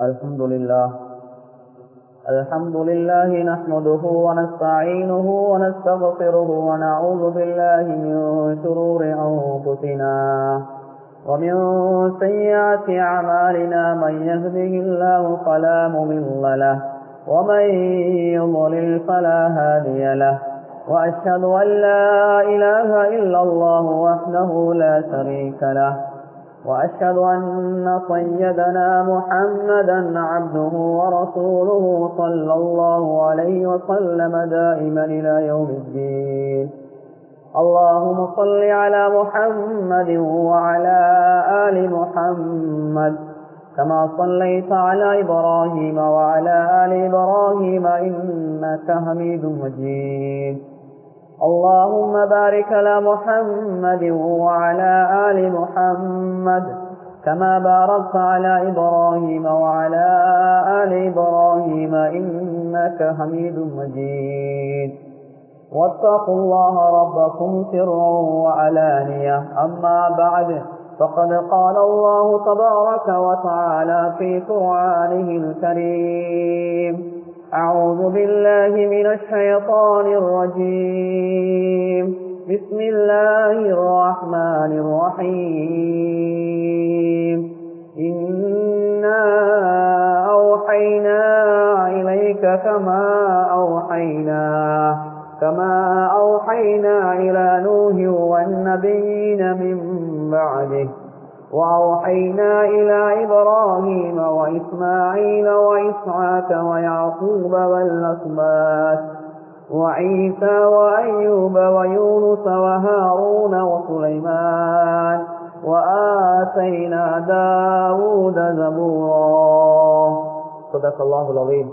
الحمد لله الحمد لله نحمده ونستعينه ونستغفره ونعوذ بالله من شرور أنفسنا ومن سيئات أعمالنا من يهده الله فلا مضل له ومن يضلل فلا هادي له وأشهد أن لا إله إلا الله وحده لا شريك له وأشهد أن سيدنا محمدا عبده ورسوله صلى الله عليه وسلم دائما إلى يوم الدين اللهم صل على محمد وعلى آل محمد كما صليت على إبراهيم وعلى آل إبراهيم إنك حميد مجيد اللهم بارك على محمد وعلى آل محمد كما باركت على إبراهيم وعلى آل إبراهيم إنك حميد مجيد واتقوا الله ربكم سرا وعلانية أما بعد فقد قال الله تبارك وتعالى في قرآنه الكريم أعوذ بالله من الشيطان الرجيم بسم الله الرحمن الرحيم إنا أوحينا إليك كما أوحينا كما أوحينا إلى نوح والنبيين من بعده وأوحينا إلى إبراهيم وإسماعيل وإسحاق ويعقوب والأسباط وعيسى وأيوب ويونس وهارون وسليمان وآتينا داود زبورا صدق الله العظيم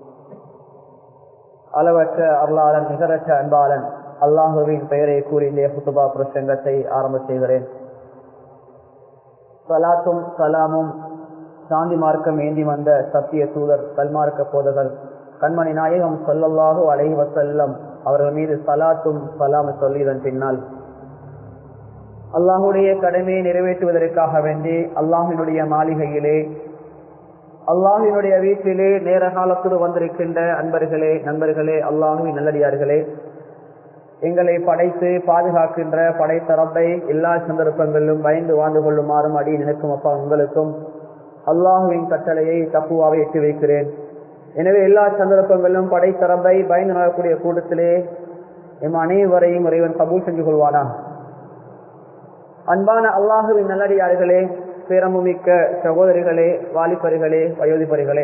அளவற்ற அருளாளன் நிகரற்ற அன்பாளன் அல்லாஹுவின் பெயரை கூறி இந்த புத்துபா பிரசங்கத்தை ஆரம்ப செய்கிறேன் சலாத்தும் சலாமும் சாந்தி மார்க்கம் ஏந்தி வந்த சத்திய தூதர் கல்மார்க்க போதகர் கண்மணி நாயகம் சொல்லல்லாஹு அலை வசல்லம் அவர்கள் மீது சலாத்தும் சலாம் சொல்லியதன் பின்னால் அல்லாஹுடைய கடமையை நிறைவேற்றுவதற்காக வேண்டி அல்லாஹினுடைய மாளிகையிலே அல்லாஹினுடைய வீட்டிலே நேர காலத்தோடு வந்திருக்கின்ற அன்பர்களே நண்பர்களே அல்லாஹுவின் நல்லடியார்களே எங்களை படைத்து பாதுகாக்கின்ற படைத்தரப்பை எல்லா சந்தர்ப்பங்களிலும் பயந்து வாழ்ந்து கொள்ளுமாறும் அடி நினைக்கும் அப்பா உங்களுக்கும் அல்லாஹுவின் கட்டளையை தப்புவாவை எட்டி வைக்கிறேன் எனவே எல்லா சந்தர்ப்பங்களிலும் படைத்தரப்பை பயந்து நடக்கூடிய கூட்டத்திலே எம் அனைவரையும் இறைவன் கபூல் செஞ்சு கொள்வானா அன்பான அல்லாஹுவின் நல்லடியார்களே பேரமுமிக்க சகோதரிகளே வாலிபர்களே வயோதிபர்களே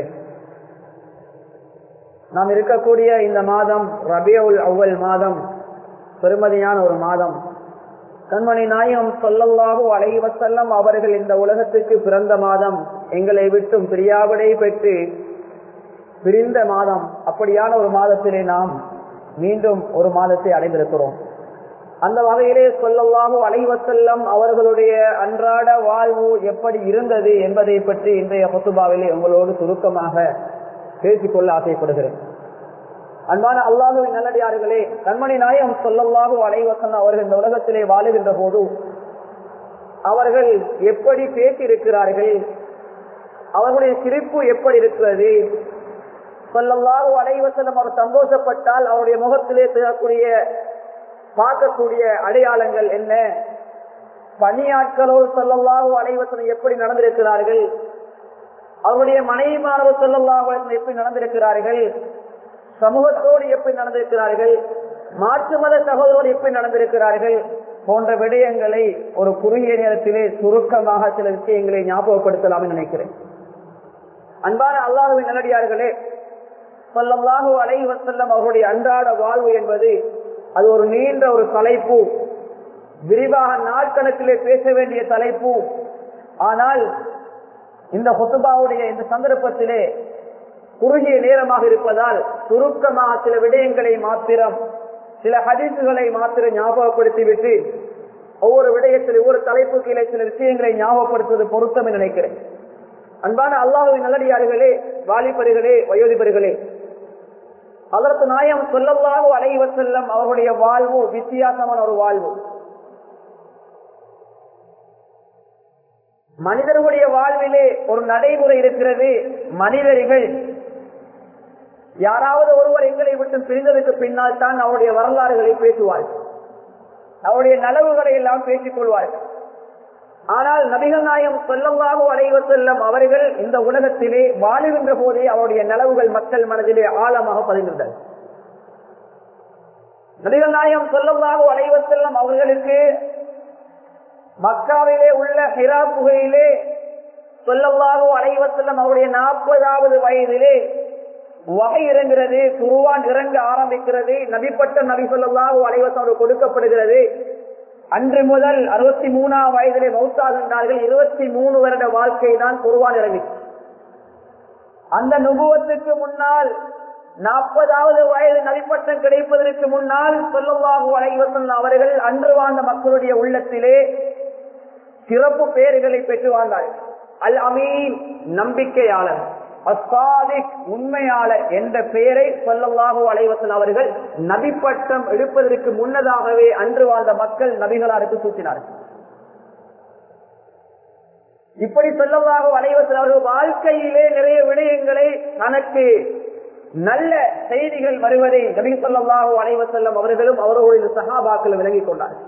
நாம் இருக்கக்கூடிய இந்த மாதம் ரபியுல் அவ்வல் மாதம் பெருமதியான ஒரு மாதம் கண்மணி நாயகம் சொல்லல்லாஹோ அலைவசல்லம் அவர்கள் இந்த உலகத்துக்கு பிறந்த மாதம் எங்களை விட்டும் பிரியாவிடை பெற்று பிரிந்த மாதம் அப்படியான ஒரு மாதத்திலே நாம் மீண்டும் ஒரு மாதத்தை அடைந்திருக்கிறோம் அந்த வகையிலே சொல்லல்லாஹோ அலைவசல்லம் அவர்களுடைய அன்றாட வாழ்வு எப்படி இருந்தது என்பதை பற்றி இன்றைய பொத்துபாவிலே உங்களோடு சுருக்கமாக பேசிக்கொள்ள ஆசைப்படுகிறேன் அன்பான அல்லாஹுவின் நல்லடியார்களே கண்மணி நாயகம் சொல்லல்லாஹு அலைவசன் அவர்கள் இந்த உலகத்திலே வாழுகின்ற போது அவர்கள் எப்படி பேசியிருக்கிறார்கள் அவர்களுடைய சிரிப்பு எப்படி இருக்கிறது சொல்லல்லாஹு அலைவசனம் அவர் சந்தோஷப்பட்டால் அவருடைய முகத்திலே தரக்கூடிய பார்க்கக்கூடிய அடையாளங்கள் என்ன பணியாட்களோடு சொல்லல்லாஹு அலைவசனம் எப்படி நடந்திருக்கிறார்கள் அவருடைய மனைவிமானவர் சொல்லல்லாஹு எப்படி நடந்திருக்கிறார்கள் சமூகத்தோடு எப்படி நடந்திருக்கிறார்கள் மாற்று மத சகோதரோடு எப்படி நடந்திருக்கிறார்கள் போன்ற விடயங்களை ஒரு குறுகிய நேரத்திலே சுருக்கமாக சில விஷயங்களை ஞாபகப்படுத்தலாம் நினைக்கிறேன் அன்பான அல்லாஹுவின் நல்லடியார்களே சொல்லல்லாஹு அலைஹி வசல்லம் அவர்களுடைய அன்றாட வாழ்வு என்பது அது ஒரு நீண்ட ஒரு தலைப்பு விரிவாக நாட்கணக்கிலே பேச வேண்டிய தலைப்பு ஆனால் இந்த ஹொத்துபாவுடைய இந்த சந்தர்ப்பத்திலே குறுகிய நேரமாக இருப்பதால் சுருக்கமாக சில விடயங்களை மாத்திரம் சில ஹதீசுகளை மாத்திரம் ஞாபகப்படுத்திவிட்டு ஒவ்வொரு விடயத்தில் ஒவ்வொரு தலைப்பு கீழே சில விஷயங்களை ஞாபகப்படுத்துவது பொருத்தம் என்று நினைக்கிறேன் அன்பான அல்லாஹுவின் நல்லடியார்களே வாலிபர்களே வயோதிபர்களே அதற்கு நாயம் சொல்லல்லாஹு அலைவர் செல்லம் அவருடைய வாழ்வு வித்தியாசமான ஒரு வாழ்வு மனிதர்களுடைய வாழ்விலே ஒரு நடைமுறை இருக்கிறது மனிதர்கள் யாராவது ஒருவர் எங்களை விட்டு பிரிந்ததுக்கு பின்னால் தான் அவருடைய வரலாறுகளை பேசுவார்கள் அவருடைய நலவுகளை எல்லாம் பேசிக் கொள்வார்கள் ஆனால் நபிகள் நாயம் சொல்லமாக அடைவ செல்லம் அவர்கள் இந்த உலகத்திலே வாழுகின்ற போதே அவருடைய நலவுகள் மக்கள் மனதிலே ஆழமாக பதிகின்றன நபிகள் நாயம் சொல்லமாக அடைவ செல்லம் அவர்களுக்கு மக்காவிலே உள்ள ஹிரா புகையிலே சொல்லவாக அடைவ செல்லம் அவருடைய நாற்பதாவது வயதிலே வகை இறங்குகிறது குருவான் இறங்க ஆரம்பிக்கிறது நபிப்பட்ட நபி சொல்லவாக அடைவசம் கொடுக்கப்படுகிறது அன்று முதல் அறுபத்தி மூணாம் வயதிலே மௌத்தாகின்றார்கள் இருபத்தி மூணு வருட வாழ்க்கை தான் குருவான் இறங்கி அந்த நுபுவத்துக்கு முன்னால் நாற்பதாவது வயது நபிப்பட்டம் கிடைப்பதற்கு முன்னால் சொல்லவாக அலைவசன் அவர்கள் அன்று வாழ்ந்த மக்களுடைய உள்ளத்திலே சிறப்பு பெயர்களை பெற்று வாழ்ந்தார்கள் அல் அமீன் நம்பிக்கையாளர் அசாதிக் உண்மையாளர் என்ற பெயரை சொல்லல்லாஹோ அலைவசன் அவர்கள் நபிப்பட்டம் எடுப்பதற்கு முன்னதாகவே அன்று வாழ்ந்த மக்கள் நபிகளாருக்கு சூட்டினார்கள் இப்படி சொல்லல்லாஹோ அலைவசன் அவர்கள் வாழ்க்கையிலே நிறைய விடயங்களை தனக்கு நல்ல செய்திகள் வருவதை நபி சொல்லல்லாஹோ அலைவசல்லம் அவர்களும் அவர்களுடைய சகாபாக்கள் விளங்கிக் கொண்டார்கள்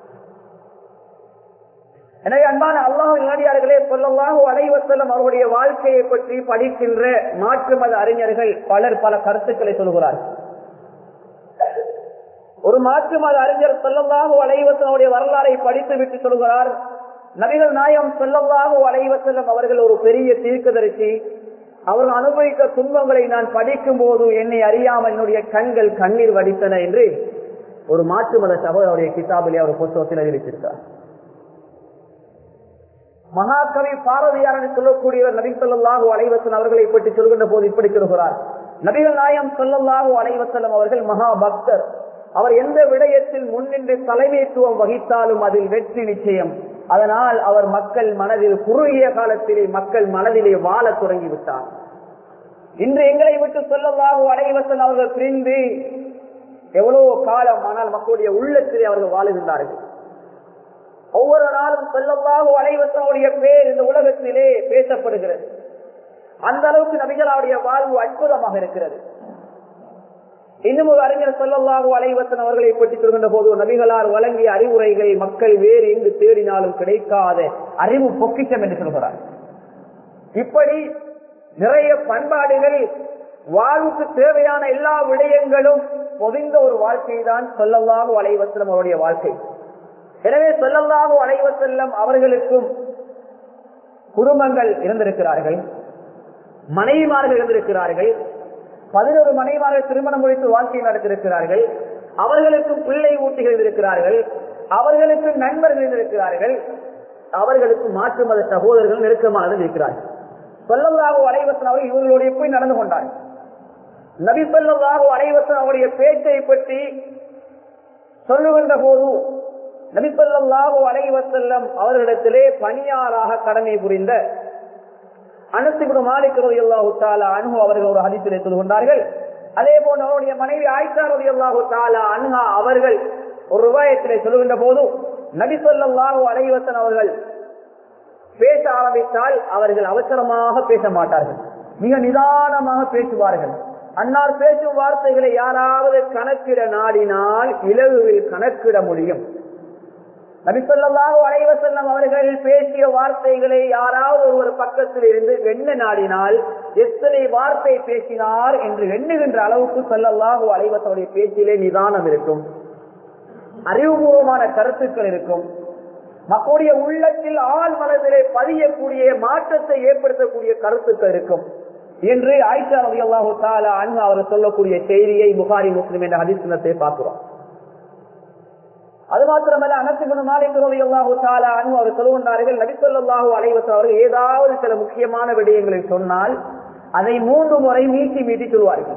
எனவே அன்பான அல்லாஹ் இல்லாடியார்களே சொல்லல்லாஹோ அலைவசல்லம் அவருடைய வாழ்க்கையை பற்றி படிக்கின்ற மாற்று மத அறிஞர்கள் பலர் பல கருத்துக்களை சொல்கிறார்கள் ஒரு மாற்று மத அறிஞர் சொல்லல்லாஹோ அலைவசனுடைய வரலாறை படித்து விட்டு சொல்கிறார் நபிகள் நாயம் சொல்லல்லாஹோ அலைவசல்லம் அவர்கள் ஒரு பெரிய தீர்க்கதரிசி அவர்கள் அனுபவித்த துன்பங்களை நான் படிக்கும் போது என்னை அறியாமல் என்னுடைய கண்கள் கண்ணீர் வடித்தன என்று ஒரு மாற்று மத சகோதரருடைய கிதாபிலே அவர் புத்தகத்தில் அறிவித்திருக்கிறார் மகாகவி பாரதியாரன் சொல்லக்கூடியவர் நபி சொல்லாஹு அலைவசன் அவர்களை பற்றி சொல்கின்ற போது இப்படி சொல்கிறார் நபிகள் நாயம் சொல்லல்லாஹு அலைவசல்லம் அவர்கள் மகா பக்தர் அவர் எந்த விடயத்தில் முன்னின்று தலைமைத்துவம் வகித்தாலும் அதில் வெற்றி நிச்சயம் அதனால் அவர் மக்கள் மனதில் குறுகிய காலத்திலே மக்கள் மனதிலே வாழ தொடங்கிவிட்டார் இன்று எங்களை விட்டு சொல்லல்லாஹு அலைவசன் அவர்கள் பிரிந்து எவ்வளவு காலம் ஆனால் மக்களுடைய உள்ளத்திலே அவர்கள் வாழுகின்றார்கள் ஒவ்வொரு நாளும் செல்லமாக அனைவசனுடைய பேர் இந்த உலகத்திலே பேசப்படுகிறது அந்த அளவுக்கு நபிகளாவுடைய வாழ்வு அற்புதமாக இருக்கிறது இன்னும் ஒரு அறிஞர் சொல்லல்லாக அலைவசன் அவர்களை பற்றி சொல்கின்ற போது நபிகளால் வழங்கிய அறிவுரைகள் மக்கள் வேறு எங்கு தேடினாலும் கிடைக்காத அறிவு பொக்கிஷம் என்று சொல்கிறார் இப்படி நிறைய பண்பாடுகள் வாழ்வுக்கு தேவையான எல்லா விடயங்களும் பொதிந்த ஒரு வாழ்க்கை தான் சொல்லல்லாக அலைவசனம் அவருடைய வாழ்க்கை எனவே சொல்லல்லாக அலைவ செல்லம் அவர்களுக்கும் குடும்பங்கள் இருந்திருக்கிறார்கள் மனைவிமார்கள் இருந்திருக்கிறார்கள் பதினொரு மனைவிமார்கள் திருமணம் முடித்து வாழ்க்கை நடத்திருக்கிறார்கள் அவர்களுக்கும் பிள்ளை ஊட்டிகள் இருக்கிறார்கள் அவர்களுக்கு நண்பர்கள் இருந்திருக்கிறார்கள் அவர்களுக்கு மாற்று மத சகோதரர்கள் நெருக்கமானது இருக்கிறார்கள் சொல்லல்லாக அலைவசன் அவர்கள் இவர்களோடு போய் நடந்து கொண்டார்கள் நபி சொல்லல்லாக அலைவசன் அவருடைய பேச்சை பற்றி சொல்லுகின்ற போது நபிசல்லாஹு அலைவசல்லம் அவர்களிடத்திலே பணியாராக கடமை புரிந்த அனசிபுடு மாலிக் ரவி அல்லாஹு தாலா அனுகு அவர்கள் ஒரு ஹதித்திலே சொல்கின்றார்கள் அதே போன்று அவருடைய மனைவி ஆயிஷா ரவி அல்லாஹு தாலா அனுகா அவர்கள் ஒரு ரூபாயத்திலே சொல்லுகின்ற போது நபிசல்லாஹு அலைவசன் அவர்கள் பேச ஆரம்பித்தால் அவர்கள் அவசரமாக பேச மாட்டார்கள் மிக நிதானமாக பேசுவார்கள் அன்னார் பேசும் வார்த்தைகளை யாராவது கணக்கிட நாடினால் இலகுவில் கணக்கிட முடியும் நபிசல்லாஹு அலைவசல்லம் அவர்கள் பேசிய வார்த்தைகளை யாராவது ஒரு பக்கத்தில் இருந்து எண்ண நாடினால் எத்தனை வார்த்தை பேசினார் என்று எண்ணுகின்ற அளவுக்கு சொல்லல்லாஹு அலைவசனுடைய பேச்சிலே நிதானம் இருக்கும் அறிவுபூர்வமான கருத்துக்கள் இருக்கும் மக்களுடைய உள்ளத்தில் ஆள் மனதிலே பதியக்கூடிய மாற்றத்தை ஏற்படுத்தக்கூடிய கருத்துக்கள் இருக்கும் என்று ஆயிஷா ரவி அல்லாஹு தாலா அன்பு அவர் சொல்லக்கூடிய செய்தியை புகாரி முஸ்லிம் என்ற ஹதிசினத்தை பார்க்கிறோம் அது மாத்திரமல்ல அனத்து மாலிக் ரவி அல்லாஹு தாலா அன்பு அவர் சொல்லுகின்றார்கள் நபிசல்லாஹு அலைவச அவர்கள் ஏதாவது சில முக்கியமான விடயங்களை சொன்னால் அதை மூன்று முறை மீட்டி மீட்டி சொல்வார்கள்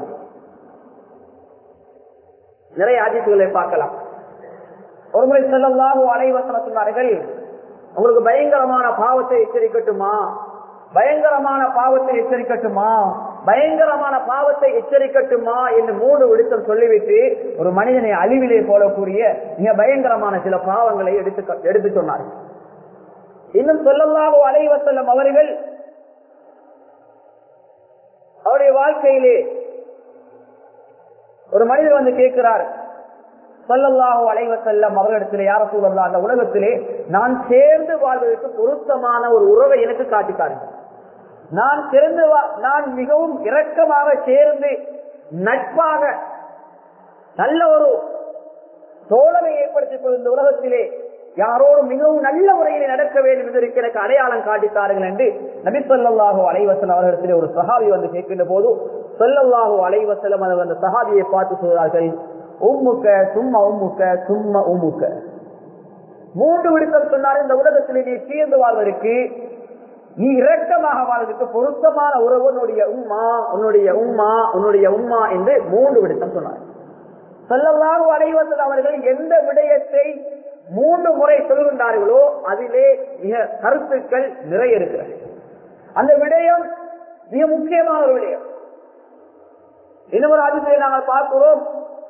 நிறைய ஆதித்துகளை பார்க்கலாம் ஒருமுறை செல்லல்லாஹு அலைவசன சொன்னார்கள் உங்களுக்கு பயங்கரமான பாவத்தை எச்சரிக்கட்டுமா பயங்கரமான பாவத்தை எச்சரிக்கட்டுமா பயங்கரமான பாவத்தை எச்சரிக்கட்டுமா என்று மூணு விடுத்தம் சொல்லிவிட்டு ஒரு மனிதனை அழிவிலே போலக்கூடிய மிக பயங்கரமான சில பாவங்களை எடுத்து எடுத்து சொன்னார் இன்னும் சொல்லல்லாஹு அலைவசல்லம் அவர்கள் அவருடைய வாழ்க்கையிலே ஒரு மனிதர் வந்து கேட்கிறார் சொல்லல்லாஹு அலைவசல்லம் அவர்களிடத்திலே யார சூழல்லா அந்த உலகத்திலே நான் சேர்ந்து வாழ்வதற்கு பொருத்தமான ஒரு உறவை எனக்கு காட்டித்தாருங்க நான் சேர்ந்து நான் மிகவும் இரக்கமாக சேர்ந்து நட்பாக நல்ல ஒரு தோழமை ஏற்படுத்திக் கொள்ள இந்த உலகத்திலே யாரோடு மிகவும் நல்ல முறையில் நடக்க வேண்டும் என்பதற்கு எனக்கு அடையாளம் காட்டித்தார்கள் என்று நபிசல்லாஹு அலைவசல் அவர்களிடத்திலே ஒரு சஹாபி வந்து கேட்கின்ற போது சொல்லல்லாஹு அலைவசலம் அந்த சஹாபியை பார்த்து சொல்கிறார்கள் உம்முக்க சும்மா உம்முக்க சும்மா உம்முக்க மூன்று விடுத்தம் சொன்னார் இந்த உலகத்திலே நீ சேர்ந்து வாழ்வதற்கு நீ இரக்கமாக வாழ்வதற்கு பொருத்தமான உறவு உன்னுடைய உம்மா உன்னுடைய உம்மா உன்னுடைய உம்மா என்று மூன்று விடுத்தம் சொன்னார் சொல்லல்லாஹு அலைவசல் அவர்கள் எந்த விடயத்தை மூன்று முறை சொல்கின்றார்களோ அதிலே மிக கருத்துக்கள் நிறைய இருக்கிறது அந்த விடயம் மிக முக்கியமான ஒரு விடயம் இன்னும் ஒரு அதிசயம் நாங்கள் பார்க்கிறோம்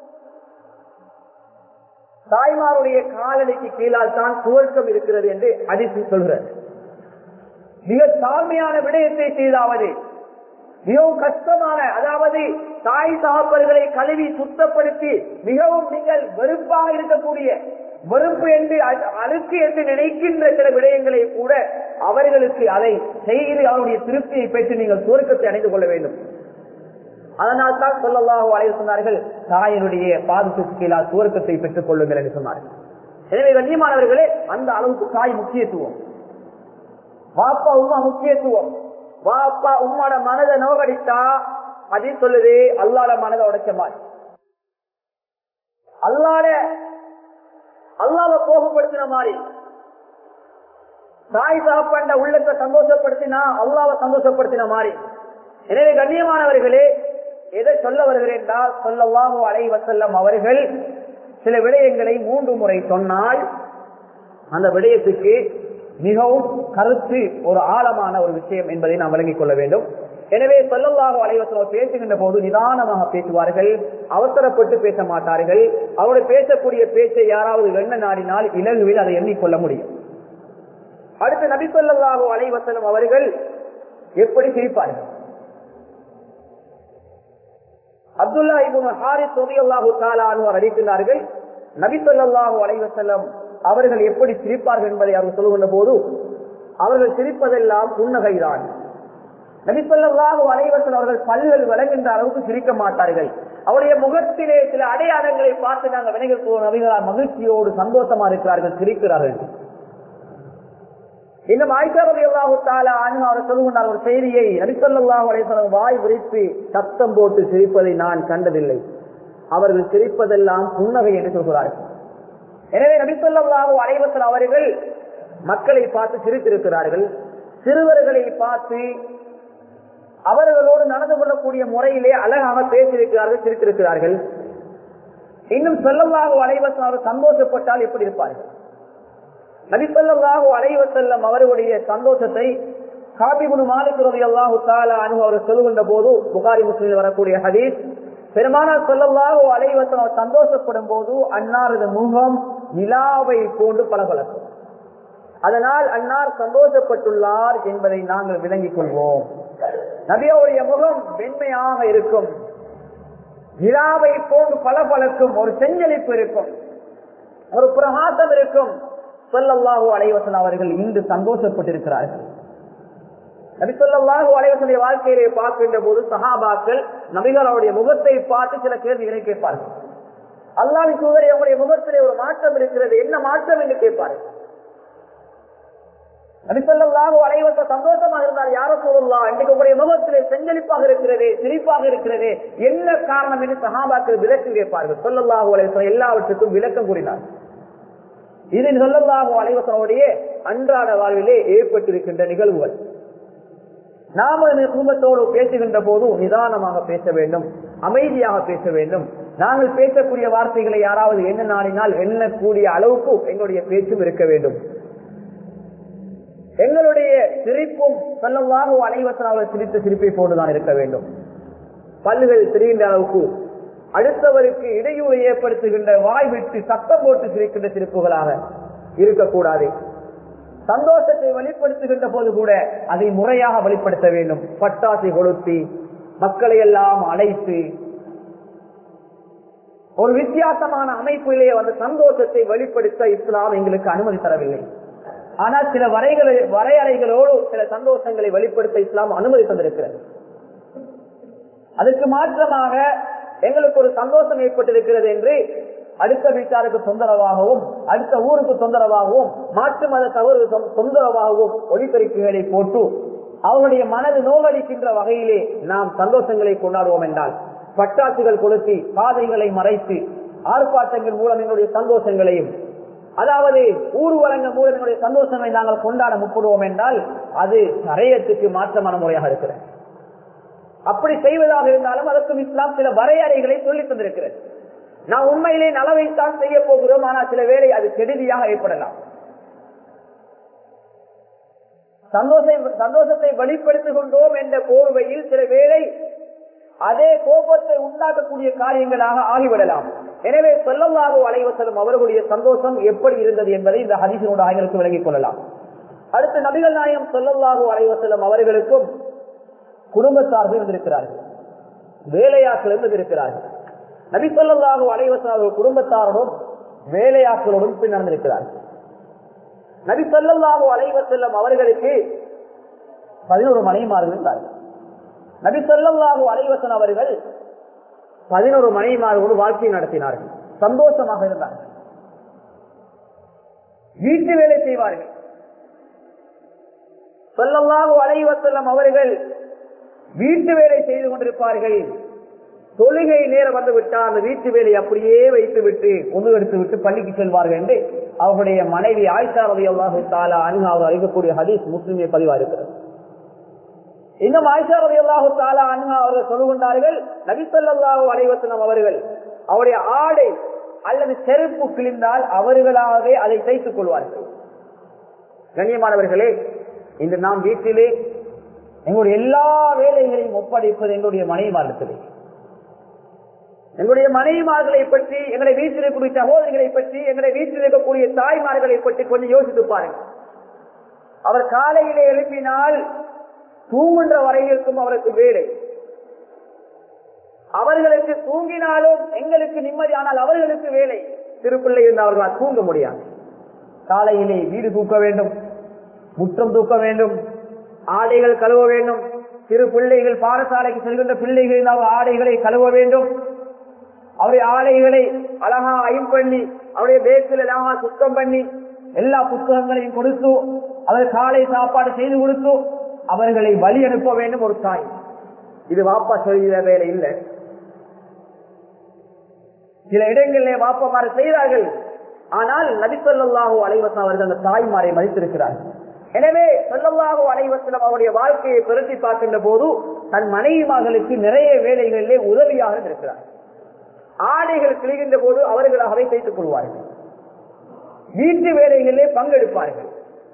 தாய்மாருடைய காலடிக்கு கீழால் தான் துவக்கம் இருக்கிறது என்று அதிர்ச்சி சொல்கிறது மிக தாழ்மையான விடயத்தை செய்தாவது மிகவும் கஷ்டமான அதாவது தாய் சாப்பர்களை கழுவி சுத்தப்படுத்தி மிகவும் நீங்கள் வெறுப்பாக இருக்கக்கூடிய வெறுப்பு என்று அழுக்கு என்று நினைக்கின்ற சில விடயங்களை கூட அவர்களுக்கு அதை செய்து அவருடைய திருப்தியை பெற்று நீங்கள் சுருக்கத்தை அடைந்து கொள்ள வேண்டும் அதனால் தான் சொல்லலாக அலைய சொன்னார்கள் தாயினுடைய பாதத்துக்கு கீழா சுவர்க்கத்தை பெற்றுக் கொள்ளுங்கள் என்று சொன்னார்கள் எனவே கண்ணியமானவர்களே அந்த அளவுக்கு தாய் முக்கியத்துவம் வாப்பா உமா முக்கியத்துவம் வாப்பா உம்மாட மனதை நோகடித்தா அது சொல்லுது அல்லாட மனதை உடைச்ச மாதிரி அல்லாட அல்லாத கோபப்படுத்தின மாதிரி தாய் சாப்பாண்ட உள்ளத்தை சந்தோஷப்படுத்தினா அல்லாவை சந்தோஷப்படுத்தின மாதிரி எனவே கண்ணியமானவர்களே எதை சொல்ல வருகிறேன் என்றால் சொல்லவாக அலைவசல்லம் அவர்கள் சில விடயங்களை மூன்று முறை சொன்னால் அந்த விடயத்துக்கு மிகவும் கருத்து ஒரு ஆழமான ஒரு விஷயம் என்பதை நாம் விளங்கிக் கொள்ள வேண்டும் எனவே சொல்லல்லாக அலைவசம் பேசுகின்ற போது நிதானமாக பேசுவார்கள் அவசரப்பட்டு பேச மாட்டார்கள் அவருடைய பேசக்கூடிய பேச்சை யாராவது எண்ண நாடினால் இலகுவில் அதை எண்ணிக்கொள்ள முடியும் அடுத்து நபி சொல்லாஹோ அலைவசலம் அவர்கள் எப்படி சிரிப்பார்கள் அப்துல்லா இபுன் ஹாரிஸ் ரலியல்லாஹு தஆலா அன்ஹு அறிவிக்கிறார்கள் நபி ஸல்லல்லாஹு அலைஹி வஸல்லம் அவர்கள் எப்படி சிரிப்பார்கள் என்பதை அவர் சொல்லுகின்ற போது அவர்கள் சிரிப்பதெல்லாம் புன்னகைதான் நபி ஸல்லல்லாஹு அலைஹி வஸல்லம் அவர்கள் பல்கள் விளங்குகின்ற அளவுக்கு சிரிக்க மாட்டார்கள் அவருடைய முகத்திலே சில அடையாளங்களை பார்த்து நாங்கள் வினைகள் நபிகளார் மகிழ்ச்சியோடு சந்தோஷமா இருக்கிறார்கள் சிரிக்கிறார்கள் இன்னும் ஆயிஷா ரலியல்லாஹு தஆலா அன்ஹா அவர் சொல்லுகிறார் ஒரு செய்தியை நபி ஸல்லல்லாஹு அலைஹி வஸல்லம் வாய் விரித்து சத்தம் போட்டு சிரிப்பதை நான் கண்டதில்லை அவர்கள் சிரிப்பதெல்லாம் புன்னகை என்று சொல்கிறார்கள் எனவே நபி ஸல்லல்லாஹு அலைஹி வஸல்லம் அவர்கள் மக்களை பார்த்து சிரித்திருக்கிறார்கள் சிறுவர்களை பார்த்து அவர்களோடு நடந்து கொள்ளக்கூடிய முறையிலே அழகாக பேசியிருக்கிறார்கள் சிரித்திருக்கிறார்கள் இன்னும் சொல்லல்லாக அலைவசம் அவர் சந்தோஷப்பட்டால் எப்படி இருப்பார்கள் நபிசல்லாஹு அலைவசல்லம் அவர்களுடைய சந்தோஷத்தை காபிபுனு மாலிக் ரவி அல்லாஹு தாலா அனு அவர் சொல்லுகின்ற போது புகாரி முஸ்லிம் வரக்கூடிய ஹதீஸ் பெருமானார் சொல்லல்லாஹு அலைவசம் சந்தோஷப்படும் போது அன்னாரது முகம் நிலாவை போன்று பளபளக்கும் அதனால் அன்னார் சந்தோஷப்பட்டுள்ளார் என்பதை நாங்கள் விளங்கிக் கொள்வோம் நபியோடைய முகம் வெண்மையாக இருக்கும் நிலாவை போன்று பளபளக்கும் ஒரு செஞ்சலிப்பு இருக்கும் ஒரு பிரகாசம் இருக்கும் சொல்லல்லாஹு அலைவசன் அவர்கள் இன்று சந்தோஷப்பட்டிருக்கிறார்கள் நபி சொல்லாஹு அலைவசனுடைய வாழ்க்கையிலே பார்க்கின்ற போது சஹாபாக்கள் நபிகளுடைய முகத்தை பார்த்து சில கேள்விகளை கேட்பார்கள் அல்லாஹ் சூதரை அவங்களுடைய முகத்திலே ஒரு மாற்றம் இருக்கிறது என்ன மாற்றம் என்று கேட்பார்கள் நபிசல்லாஹு அலைவச சந்தோஷமாக இருந்தால் யார சொல்லலாம் இன்றைக்கு உங்களுடைய முகத்திலே செஞ்சலிப்பாக இருக்கிறது சிரிப்பாக இருக்கிறது என்ன காரணம் என்று சஹாபாக்கள் விளக்கம் கேட்பார்கள் சொல்லல்லாஹு அலைவசம் எல்லாவற்றுக்கும் விளக்கம் கூறினார் இது சொல்லல்லாஹு அலைவசனுடைய அன்றாட வாழ்விலே ஏற்பட்டிருக்கின்ற நிகழ்வுகள் நாம குடும்பத்தோடு பேசுகின்ற போது நிதானமாக பேச வேண்டும் அமைதியாக பேச வேண்டும் நாங்கள் பேசக்கூடிய வார்த்தைகளை யாராவது என்ன நாடினால் எண்ணக்கூடிய அளவுக்கு எங்களுடைய பேச்சும் இருக்க வேண்டும் எங்களுடைய சிரிப்பும் சொல்லவாக அனைவசன் அவர்கள் சிரித்த சிரிப்பை போட்டுதான் இருக்க வேண்டும் பல்லுகள் தெரிகின்ற அளவுக்கு அடுத்தவருக்கு இடையூறு ஏற்படுத்துகின்ற வாய் விட்டு சத்தம் போட்டு சிரிக்கின்ற சிரிப்புகளாக இருக்கக்கூடாது சந்தோஷத்தை வெளிப்படுத்துகின்ற போது கூட அதை முறையாக வெளிப்படுத்த வேண்டும் பட்டாசை கொளுத்தி மக்களை எல்லாம் அழைத்து ஒரு வித்தியாசமான அமைப்பிலே அந்த சந்தோஷத்தை வெளிப்படுத்த இஸ்லாம் எங்களுக்கு அனுமதி தரவில்லை ஆனால் சில வரைகளை வரையறைகளோடு சில சந்தோஷங்களை வெளிப்படுத்த இஸ்லாம் அனுமதி தந்திருக்கிறது அதற்கு மாற்றமாக எங்களுக்கு ஒரு சந்தோஷம் ஏற்பட்டிருக்கிறது என்று அடுத்த வீட்டாருக்கு தொந்தரவாகவும் அடுத்த ஊருக்கு தொந்தரவாகவும் மாற்று மத தவறு தொந்தரவாகவும் ஒளிபெருக்குகளை போட்டு அவருடைய மனது நோவடிக்கின்ற வகையிலே நாம் சந்தோஷங்களை கொண்டாடுவோம் என்றால் பட்டாசுகள் கொளுத்தி பாதைகளை மறைத்து ஆர்ப்பாட்டங்கள் மூலம் எங்களுடைய சந்தோஷங்களையும் அதாவது ஊர்வலங்கள் மூலம் எங்களுடைய சந்தோஷங்களை நாங்கள் கொண்டாட முற்படுவோம் என்றால் அது சரையத்துக்கு மாற்றமான முறையாக இருக்கிறது அப்படி செய்வதாக இருந்தாலும் அதற்கும் இஸ்லாம் சில வரையறைகளை சொல்லி தந்திருக்கிறது நான் உண்மையிலே நலவைத்தான் செய்ய போகிறோம் ஆனால் சில வேளை அது கெடுதியாக ஏற்படலாம் சந்தோஷ சந்தோஷத்தை வெளிப்படுத்திக் கொண்டோம் என்ற போர்வையில் சில வேளை அதே கோபத்தை உண்டாக்கக்கூடிய காரியங்களாக ஆகிவிடலாம் எனவே சொல்லல்லாக அலைவசலம் அவர்களுடைய சந்தோஷம் எப்படி இருந்தது என்பதை இந்த ஹரிசனோட ஆய்களுக்கு விளங்கிக் கொள்ளலாம் அடுத்து நபிகள் நாயம் சொல்லல்லாக அலைவசலம் அவர்களுக்கும் குடும்பத்தார்கள் இருந்திருக்கிறார்கள் வேலையாக்கள் இருந்திருக்கிறார்கள் நபி சொல்லல்லாக அலைவசம் அவர்கள் குடும்பத்தாரோடும் வேலையாக்களோடும் பின் நடந்திருக்கிறார்கள் நபி சொல்லல்லாக அலைவசல்லம் அவர்களுக்கு பதினோரு மனைவிமார்கள் இருந்தார்கள் நபி சொல்லல்லாஹு அலைவசன் அவர்கள் பதினோரு மனைவிமாரோடு வாழ்க்கை நடத்தினார்கள் சந்தோஷமாக இருந்தார்கள் வீட்டு வேலை செய்வார்கள் சொல்லல்லாஹு அலைவசல்லம் அவர்கள் வீட்டு வேலை செய்து கொண்டிருப்பார்கள் தொழுகை நேரம் வந்து விட்டால் அந்த வீட்டு வேலை அப்படியே வைத்து விட்டு ஒன்று எடுத்து விட்டு பள்ளிக்கு செல்வார்கள் என்று அவருடைய மனைவி ஆயிஷா ரவி அல்லாஹு தாலா அனுகாவது அறிவிக்கக்கூடிய ஹதீஸ் முஸ்லிமே பதிவா இருக்கிறது இன்னும் ஆயிஷா ரவி அல்லாஹு தாலா அனுகா அவர்கள் சொல்லுகின்றார்கள் நபிசல்லாஹு அலைவசனம் அவர்கள் அவருடைய ஆடை அல்லது செருப்பு கிழிந்தால் அவர்களாகவே அதை தைத்துக் கொள்வார்கள் கண்ணியமானவர்களே இன்று நாம் வீட்டிலே எங்களுடைய எல்லா வேலைகளையும் ஒப்படைப்பது எங்களுடைய மனைவிமார்களே எங்களுடைய மனைவிமார்களை பற்றி எங்களை வீட்டில் இருக்கக்கூடிய சகோதரிகளை பற்றி எங்களை வீட்டில் இருக்கக்கூடிய தாய்மார்களை பற்றி கொஞ்சம் யோசித்து பாருங்கள் அவர் காலையிலே எழுப்பினால் தூங்குன்ற வரையிற்கும் அவருக்கு வேலை அவர்களுக்கு தூங்கினாலும் எங்களுக்கு நிம்மதியானால் அவர்களுக்கு வேலை திருப்பிள்ளை இருந்து அவர்களால் தூங்க முடியாது காலையிலே வீடு தூக்க வேண்டும் முற்றம் தூக்க வேண்டும் ஆடைகள் கழுவ வேண்டும் சிறு பிள்ளைகள் பாடசாலைக்கு செல்கின்ற பிள்ளைகளின் அவர் ஆடைகளை கழுவ வேண்டும் அவருடைய ஆடைகளை அழகா அயம் பண்ணி அவருடைய பேக்கில் அழகா சுத்தம் பண்ணி எல்லா புத்தகங்களையும் கொடுத்து அவர் காலை சாப்பாடு செய்து கொடுத்து அவர்களை வழி அனுப்ப வேண்டும் ஒரு தாய் இது வாப்பா சொல்கிற வேலை இல்லை சில இடங்களிலே வாப்பமாறு செய்தார்கள் ஆனால் நபிசல்லாஹூ அலைவசம் அவர்கள் அந்த தாய்மாரை மதித்திருக்கிறார்கள் எனவே சொல்லல்லாஹூ அலைவசம் அவருடைய வாழ்க்கையை பெருத்தி பார்க்கின்ற போது தன் மனைவி மகளுக்கு நிறைய வேலைகளிலே உதவியாக இருக்கிறார் ஆடைகள் கிழிகின்ற போது அவர்களாகவே தைத்துக் கொள்வார்கள் வீட்டு வேலைகளிலே பங்கெடுப்பார்கள்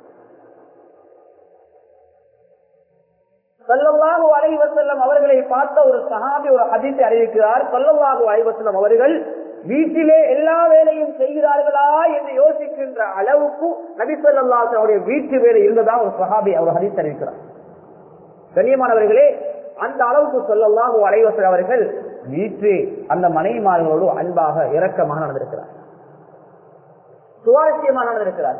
சொல்லல்லாஹு அலைவசல்லம் அவர்களை பார்த்த ஒரு சஹாபி ஒரு ஹதீஸை அறிவிக்கிறார் சொல்லல்லாஹு அலைவசல்லம் அவர்கள் வீட்டிலே எல்லா வேலையும் செய்கிறார்களா என்று யோசிக்கின்ற அளவுக்கு நபி சொல்லாவுடைய வீட்டு வேலை இருந்ததா ஒரு சஹாபி அவர் ஹதீஸ் அறிவிக்கிறார் கண்ணியமானவர்களே அந்த அளவுக்கு சொல்லல்லாஹு அலைவசல் அவர்கள் வீட்டு அந்த மனைவிமார்களோடு அன்பாக இரக்கமாக நடந்திருக்கிறார் சுவாரஸ்யமாக நடந்திருக்கிறார்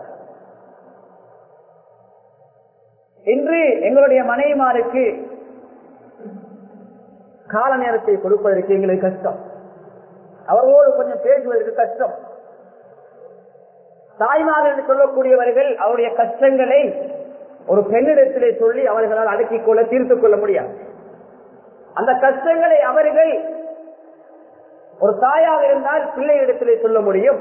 இன்று எங்களுடைய மனைவிமாருக்கு கால நேரத்தை கொடுப்பதற்கு எங்களுக்கு கஷ்டம் அவர்களோடு கொஞ்சம் பேசுவதற்கு கஷ்டம் தாய்மார் என்று சொல்லக்கூடியவர்கள் அவருடைய கஷ்டங்களை ஒரு பெண்ணிடத்திலே சொல்லி அவர்களால் அடக்கிக் கொள்ள தீர்த்துக் கொள்ள முடியாது அந்த கஷ்டங்களை அவர்கள் ஒரு தாயாக இருந்தால் பிள்ளையிடத்திலே சொல்ல முடியும்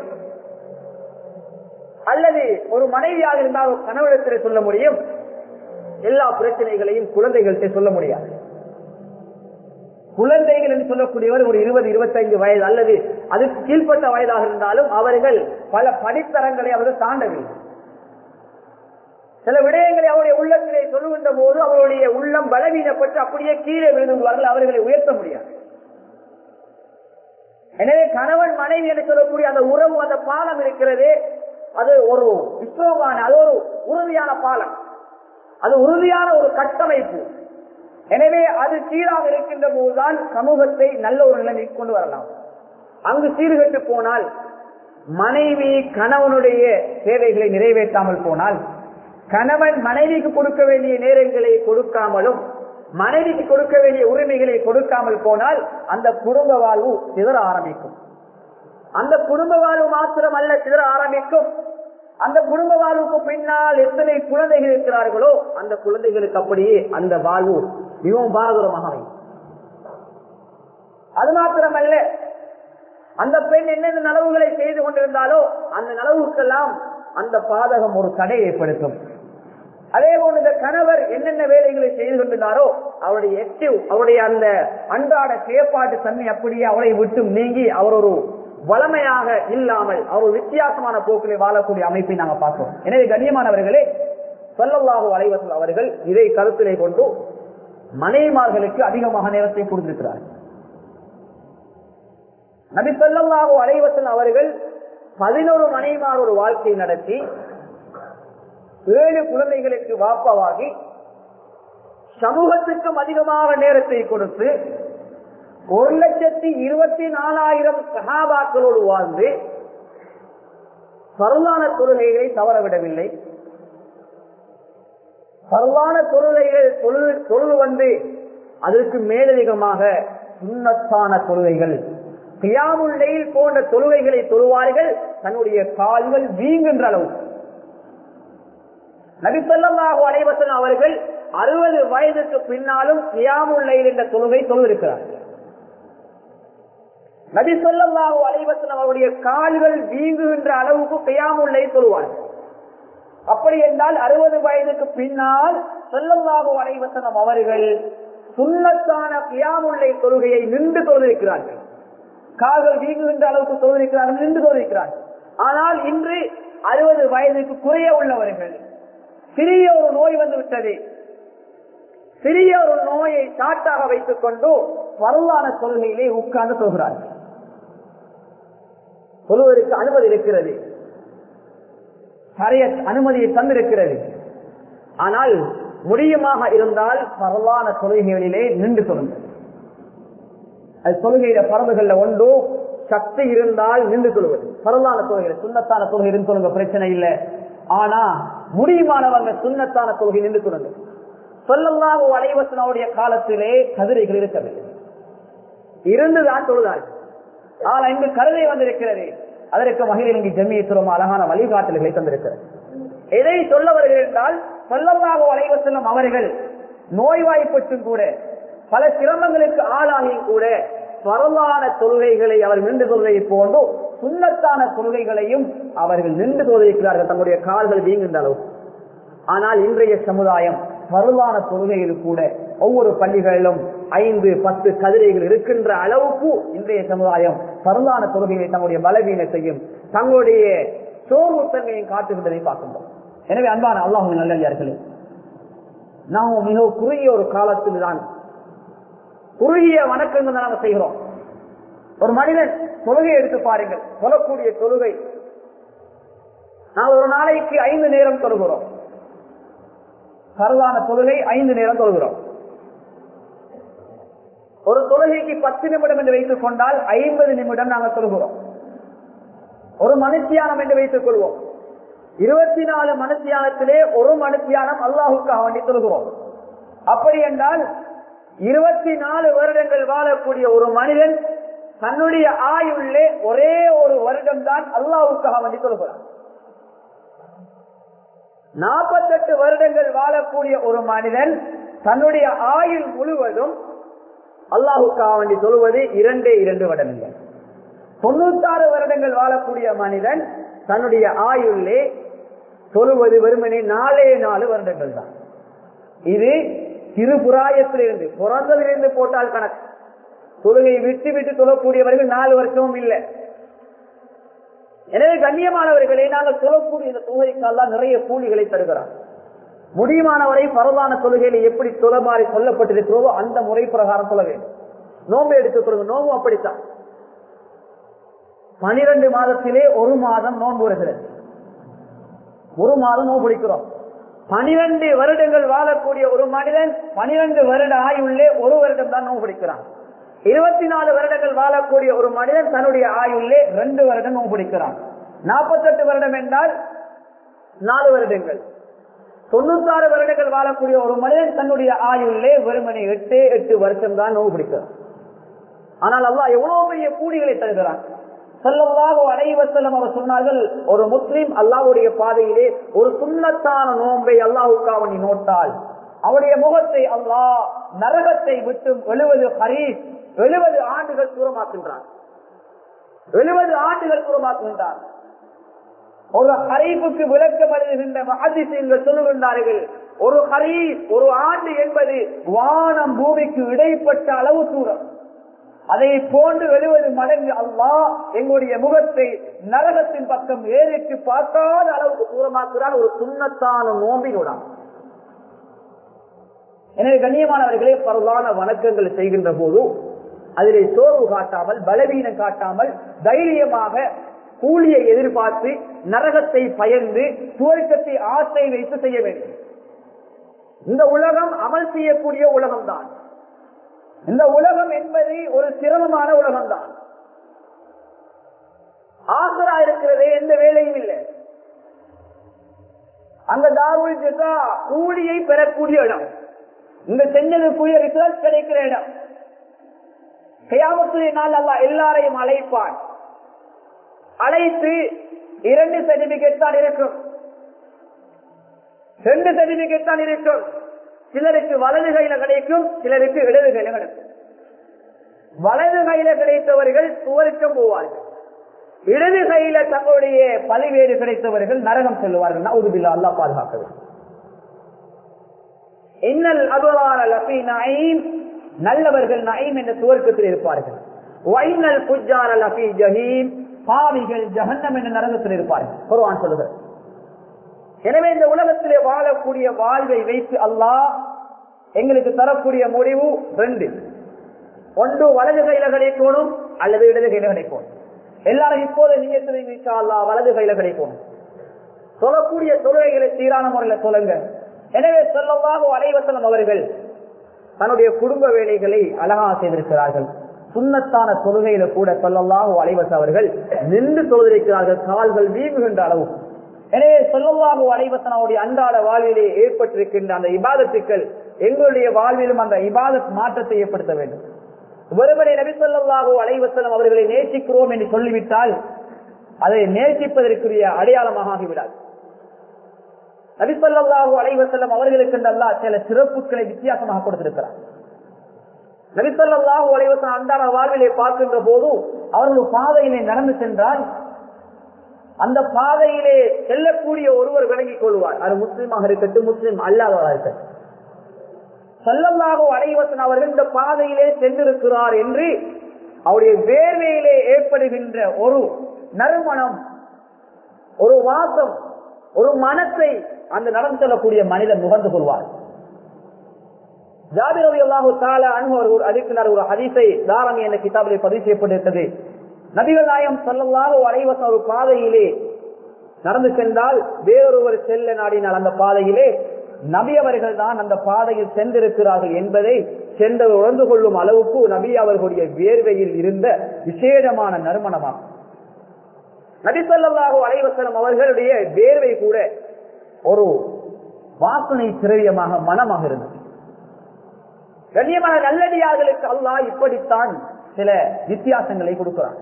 அல்லது ஒரு மனைவியாக இருந்தால் ஒரு கணவனிடத்திலே சொல்ல முடியும் எல்லா பிரச்சனைகளையும் குழந்தைகள்கிட்ட சொல்ல முடியாது குழந்தைகள் என்று சொல்லக்கூடியவர் ஒரு இருபது இருபத்தைந்து வயது அல்லது அதுக்கு கீழ்பட்ட வயதாக இருந்தாலும் அவர்கள் பல படித்தரங்களை அவர்கள் தாண்டவில்லை சில விடயங்களை அவருடைய உள்ளத்திலே சொல்லுகின்ற போது அவருடைய உள்ளம் பலவீனப்பட்டு அப்படியே கீழே விழுந்துவார்கள் அவர்களை உயர்த்த முடியாது எனவே கணவன் மனைவி என்று சொல்லக்கூடிய அந்த உறவு அந்த பாலம் இருக்கிறது அது ஒரு விஸ்வமான அது ஒரு உறுதியான பாலம் அது உறுதியான ஒரு கட்டமைப்பு எனவே அது சீராக இருக்கின்ற போதுதான் சமூகத்தை நல்ல ஒரு நிலைமைக்கு கொண்டு வரலாம் அங்கு சீர்கட்டு போனால் மனைவி கணவனுடைய தேவைகளை நிறைவேற்றாமல் போனால் கணவன் மனைவிக்கு கொடுக்க வேண்டிய நேரங்களை கொடுக்காமலும் மனைவிக்கு கொடுக்க வேண்டிய உரிமைகளை கொடுக்காமல் போனால் அந்த குடும்ப வாழ்வு சிதற ஆரம்பிக்கும் அந்த குடும்ப வாழ்வு மாத்திரம் அல்ல சிதற ஆரம்பிக்கும் அந்த குடும்ப வாழ்வுக்கு பின்னால் எத்தனை குழந்தைகள் இருக்கிறார்களோ அந்த குழந்தைகளுக்கு அப்படியே அந்த வாழ்வு மிகவும் பாரதூரமாக அமையும் அது மாத்திரமல்ல அந்த பெண் என்னென்ன நலவுகளை செய்து கொண்டிருந்தாலோ அந்த நலவுக்கெல்லாம் அந்த பாதகம் ஒரு தடை ஏற்படுத்தும் அதே போல இந்த கணவர் என்னென்ன வேலைகளை செய்து கொண்டிருந்தாரோ அவருடைய ஆக்டிவ் அவருடைய அந்த அன்றாட செயற்பாட்டு தன்மை அப்படியே அவரை விட்டு நீங்கி அவர் ஒரு வளமையாக இல்லாமல் அவர் ஒரு வித்தியாசமான போக்கிலே வாழக்கூடிய அமைப்பை நாங்கள் பார்க்கிறோம் எனவே கண்ணியமானவர்களே சொல்லல்லாஹு அலைவசல் அவர்கள் இதை கருத்திலே கொண்டு மனைவிமார்களுக்கு அதிகமாக நேரத்தை கொடுத்திருக்கிறார்கள் நபி சொல்லல்லாஹு அலைவசல் அவர்கள் பதினோரு மனைவிமார் ஒரு வாழ்க்கை நடத்தி ஏழு குழந்தைகளுக்கு வாப்பவாகி சமூகத்துக்கும் அதிகமாக நேரத்தை கொடுத்து ஒரு லட்சத்தி இருபத்தி நாலாயிரம் சகாபாக்களோடு வாழ்ந்து பருளான தொழுகைகளை தவறவிடவில்லை பருளான தொழுகைகள் தொழுது வந்து அதற்கு மேலதிகமாக சுண்ணத்தான தொழுகைகள் கியாமுள்ளையில் போன்ற தொழுகைகளை தொழுவார்கள் தன்னுடைய கால்கள் வீங்குகின்ற அளவு நபிசல்லாஹு அலைவசன் அவர்கள் அறுபது வயதுக்கு பின்னாலும் கியாமுள்ளையில் என்ற தொழுகை தொழுவிருக்கிறார்கள் நபி சொல்லாஹு அலைவசன் அவருடைய கால்கள் வீங்குகின்ற அளவுக்கு கியாமுள்ளை தொழுவார்கள் அப்படி என்றால் அறுபது வயதுக்கு பின்னால் சொல்லல்லாஹு அலைவசனம் அவர்கள் சுண்ணத்தான கியாமுள்ளை தொழுகையை நின்று தொழுதிருக்கிறார்கள் கால்கள் வீங்குகின்ற அளவுக்கு தொழுதிருக்கிறார்கள் நின்று தொழுதிருக்கிறார்கள் ஆனால் இன்று அறுபது வயதுக்கு குறைய உள்ளவர்கள் சிறிய ஒரு நோய் வந்து விட்டது சிறிய ஒரு நோயை சாட்டாக வைத்துக் கொண்டு வரலான கொள்கையிலே உட்கார்ந்து சொல்கிறார்கள் சொல்வதற்கு அனுமதி இருக்கிறது சரிய அனுமதியை தந்திருக்கிறது ஆனால் முடியுமாக இருந்தால் பரவான தொழுகைகளிலே நின்று சொல்லுங்கள் அது தொழுகையில பரம்புகள்ல ஒன்று சக்தி இருந்தால் நின்று சொல்வது பரவான தொழுகைகள் சுண்ணத்தான தொழுகை இருந்து சொல்லுங்க பிரச்சனை இல்லை ஆனா முடியுமானவங்க சுண்ணத்தான தொழுகை நின்று சொல்லுங்க சொல்லல்லாஹு அலைவசனுடைய காலத்திலே கதிரைகள் இருக்கவில்லை இருந்துதான் தொழுதார்கள் ஆனால் இங்கு கருதை வந்திருக்கிறது அதற்கு மகிழங்கி ஜம்மியத்துவம் அழகான வழிகாட்டல்களை தந்திருக்கிறது எதை சொல்ல வருகிறேன் என்றால் சொல்லல்லாஹு அலைவசனம் அவர்கள் நோய்வாய்ப்பட்டும் கூட பல சிரமங்களுக்கு ஆளாகியும் கூட பரவான தொழுகைகளை அவர் நின்று தொழுகை போன்று சுண்ணத்தான தொழுகைகளையும் அவர்கள் நின்று தொழுகிறார்கள் தங்களுடைய கால்கள் வீங்குகின்ற அளவு ஆனால் இன்றைய சமுதாயம் பருவான தொழுகையில் கூட ஒவ்வொரு பள்ளிகளிலும் ஐந்து பத்து கதிரைகள் இருக்கின்ற அளவுக்கு இன்றைய சமுதாயம் பருவான தொழுகையை தங்களுடைய பலவீனத்தையும் தங்களுடைய சோர்வுத்தன்மையும் காட்டுகின்றதை பார்க்கின்றோம் எனவே அன்பான அல்லாஹும் நல்லே நாம் மிக குறுகிய ஒரு காலத்தில் தான் குறுகிய வணக்கங்கள் தான் நாங்கள் செய்கிறோம் ஒரு மனிதன் தொழுகை எடுத்து பாருங்கள் சொல்லக்கூடிய தொழுகை நாங்கள் ஒரு நாளைக்கு ஐந்து நேரம் தொழுகிறோம் பரவான தொழுகை ஐந்து நேரம் தொழுகிறோம் ஒரு தொழுகைக்கு பத்து நிமிடம் என்று வைத்துக் கொண்டால் ஐம்பது நிமிடம் நாங்கள் தொழுகிறோம் ஒரு மனுஷியானம் என்று வைத்துக் கொள்வோம் இருபத்தி நாலு மனுஷியானத்திலே ஒரு மனுஷியானம் அல்லாஹுக்காக வேண்டி தொழுகிறோம் அப்படி என்றால் இருபத்தி நாலு வருடங்கள் வாழக்கூடிய ஒரு மனிதன் தன்னுடைய ஆயுள்ளே ஒரே ஒரு வருடம் தான் அல்லாவுக்காக வேண்டி சொல்கிறான் நாற்பத்தெட்டு வருடங்கள் வாழக்கூடிய ஒரு மனிதன் தன்னுடைய ஆயுள் முழுவதும் அல்லாஹுக்காக வேண்டி சொல்வது இரண்டே இரண்டு வருடங்கள் தொண்ணூத்தாறு வருடங்கள் வாழக்கூடிய மனிதன் தன்னுடைய ஆயுள்ளே சொல்லுவது வெறுமனே நாலே நாலு வருடங்கள் தான் இது சிறு புராயத்திலிருந்து பிறந்ததிலிருந்து போட்டால் கணக்கு தொழுகை விட்டு விட்டு தொழக்கூடியவர்கள் நாலு வருஷமும் இல்லை எனவே கண்ணியமானவர்களே நாங்கள் தொழக்கூடிய இந்த தொழுகைக்கெல்லாம் நிறைய கூலிகளை தருகிறோம் முடியுமானவரை பரவான தொழுகையில எப்படி தொலைமாறி சொல்லப்பட்டிருக்கிறதோ அந்த முறை பிரகாரம் சொல்ல வேண்டும் நோம்பு எடுத்துக் கொள்ளுங்க நோம்பு அப்படித்தான் பனிரெண்டு மாதத்திலே ஒரு மாதம் நோன்பு வருகிறது ஒரு மாதம் நோன்பு பிடிக்கிறோம் பனிரெண்டு வருடங்கள் வாழக்கூடிய ஒரு மனிதன் பனிரெண்டு வருட ஆயுள்ளே ஒரு வருடம் தான் நோவு பிடிக்கிறான் இருபத்தி நாலு வருடங்கள் வாழக்கூடிய ஒரு மனிதன் தன்னுடைய ஆயுள்ளே ரெண்டு வருடம் நோவு பிடிக்கிறான் நாற்பத்தெட்டு வருடம் என்றால் நாலு வருடங்கள் தொண்ணூத்தாறு வருடங்கள் வாழக்கூடிய ஒரு மனிதன் தன்னுடைய ஆயுள்ளே வெறுமனை எட்டு எட்டு வருஷம் தான் நோவு பிடிக்கிறான் ஆனால் அல்லாஹ் எவ்வளவு பெரிய கூலிகளை தருகிறான் செல்லவதாக அனைவசல்லம் அவர் சொன்னார்கள் ஒரு முஸ்லிம் அல்லாவுடைய பாதையிலே ஒரு சுண்ணத்தான நோன்பை அல்லாஹுக்காக நீ நோட்டால் அவருடைய முகத்தை அல்லாஹ் நரகத்தை விட்டு எழுபது ஹரீஸ் எழுபது ஆண்டுகள் தூரமாக்குகின்றான் எழுபது ஆண்டுகள் தூரமாக்குகின்றான் ஒரு ஹரீஃபுக்கு விளக்கம் எழுதுகின்ற மகதிசீன்கள் சொல்லுகின்றார்கள் ஒரு ஹரீப் ஒரு ஆண்டு என்பது வானம் பூமிக்கு இடைப்பட்ட அளவு தூரம் அதை போன்று எழுவது மடங்கு அல்லாஹ் எங்களுடைய முகத்தை நரகத்தின் பக்கம் ஏறிட்டு பார்க்காத அளவுக்கு தூரமாக்குறான் ஒரு சுண்ணத்தான நோம்பினுடன் எனவே கண்ணியமானவர்களே பரவான வணக்கங்கள் செய்கின்ற போது அதிலே சோர்வு காட்டாமல் பலவீனம் காட்டாமல் தைரியமாக கூலியை எதிர்பார்த்து நரகத்தை பயந்து துவர்க்கத்தை ஆசை வைத்து செய்ய வேண்டும் இந்த உலகம் அமல் செய்யக்கூடிய உலகம்தான் இந்த உலகம் என்பது ஒரு சிரமமான உலகம் தான் ஆசரா இருக்கிறதே எந்த வேலையும் இல்லை அந்த தாருல் ஜெசா கூலியை பெறக்கூடிய இடம் இந்த செஞ்சதுக்குரிய ரிசல்ட் கிடைக்கிற இடம் கையாமத்துடைய நாள் அல்ல எல்லாரையும் அழைப்பான் அழைத்து இரண்டு சர்டிபிகேட் தான் இருக்கும் ரெண்டு சர்டிபிகேட் தான் இருக்கும் சிலருக்கு வலது கையில கிடைக்கும் சிலருக்கு இடது கையில கிடைக்கும் வலது கையில கிடைத்தவர்கள் சுவருக்கம் போவார்கள் இடது கையில தங்களுடைய பல்வேறு கிடைத்தவர்கள் நரகம் செல்வார்கள் நவுதுபில்லா அல்லா பாதுகாக்க வேண்டும் இன்னல் அதுவான லபி நயீம் நல்லவர்கள் நயீம் என்ற சுவர்க்கத்தில் இருப்பார்கள் வைனல் புஜார லபி ஜஹீம் பாவிகள் ஜஹன்னம் என்ற நரகத்தில் இருப்பார்கள் குர்ஆன் சொல்லுகிறது எனவே இந்த உலகத்திலே வாழக்கூடிய வாழ்வை வைத்து அல்லாஹ் எங்களுக்கு தரக்கூடிய முடிவு ரெண்டு ஒன்று வலது கையில கிடைக்கணும் அல்லது இடது கையில கிடைக்கணும் எல்லாரும் இப்போது நீங்க அல்லா வலது கையில கிடைக்கணும் சொல்லக்கூடிய தொழுகைகளை சீரான முறையில் சொல்லுங்க எனவே சொல்லவாக அலைவசனம் அவர்கள் தன்னுடைய குடும்ப வேலைகளை அழகாக செய்திருக்கிறார்கள் சுண்ணத்தான தொழுகையில கூட சொல்லல்லாக அலைவசம் அவர்கள் நின்று தொழுதிருக்கிறார்கள் கால்கள் வீங்குகின்ற அளவு எனவே சொல்லவாக அலைவசனாவுடைய அன்றாட வாழ்விலே ஏற்பட்டிருக்கின்ற அந்த இபாதத்துக்கள் எங்களுடைய வாழ்விலும் அந்த இபாதத் மாற்றத்தை ஏற்படுத்த வேண்டும் ஒருவரை நபி சொல்லாஹோ அலைவசனம் அவர்களை நேசிக்கிறோம் என்று சொல்லிவிட்டால் அதை நேசிப்பதற்குரிய அடையாளமாக ஆகிவிடாது நபிசல்லாஹூ அலைவசல்லம் அவர்களுக்கு அல்லாஹ் சில சிறப்புகளை வித்தியாசமாக கொடுத்திருக்கிறார் நபிசல்லாஹூ அலைவசம் அன்றாட வாழ்விலே பார்க்கின்ற போது அவர்கள் பாதையிலே நடந்து சென்றால் அந்த பாதையிலே செல்லக்கூடிய ஒருவர் விளங்கிக் கொள்வார் அது முஸ்லீமாக இருக்கட்டும் முஸ்லீம் அல்லாதவராக இருக்கட்டும் செல்லல்லாகோ அலைவசன் அவர்கள் இந்த பாதையிலே சென்றிருக்கிறார் என்று அவருடைய வேர்வையிலே ஏற்படுகின்ற ஒரு நறுமணம் ஒரு வாசம் ஒரு மனத்தை அந்த நடந்து செல்லக்கூடிய மனிதன் முகந்து கொள்வார் ஜாபிர் ரவி அல்லாஹு தாலா அனுபவர் ஒரு அறிக்கிறார் ஒரு ஹதீஸை தாரமி என்ற கிதாபிலே பதிவு செய்யப்பட்டிருக்கிறது நபிகள் நாயம் சொல்லல்லாக அலைவசம் ஒரு பாதையிலே நடந்து சென்றால் வேறொருவர் செல்ல நாடினால் அந்த பாதையிலே நபி அவர்கள் தான் அந்த பாதையில் சென்றிருக்கிறார்கள் என்பதை சென்றவர் உணர்ந்து கொள்ளும் அளவுக்கு நபி அவர்களுடைய வேர்வையில் இருந்த விசேடமான நறுமணமாகும் நபிசல்லாஹு அலைவசனம் அவர்களுடைய வேர்வை கூட ஒரு வாசனை திரவியமாக மனமாக இருந்தது கண்ணியமான நல்லடியார்களுக்கு அல்லாஹ் இப்படித்தான் சில வித்தியாசங்களை கொடுக்கிறான்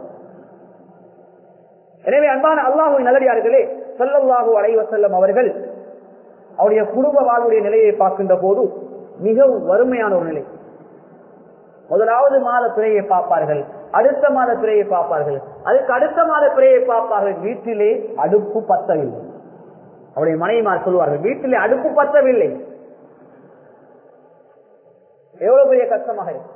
எனவே அன்பான அல்லாஹுவின் நல்லடியார்களே சொல்லல்லாஹு அலைவசல்லம் அவர்கள் அவருடைய குடும்ப வாழ்வுடைய நிலையை பார்க்கின்ற போது மிகவும் வறுமையான ஒரு நிலை முதலாவது மாத பிறையை பார்ப்பார்கள் அடுத்த மாத பிறையை பார்ப்பார்கள் அதுக்கு அடுத்த மாத பிறையை பார்ப்பார்கள் வீட்டிலே அடுப்பு பத்தவில்லை அவருடைய மனைவிமார் சொல்வார்கள் வீட்டிலே அடுப்பு பத்தவில்லை எவ்வளவு பெரிய கஷ்டமாக இருக்கு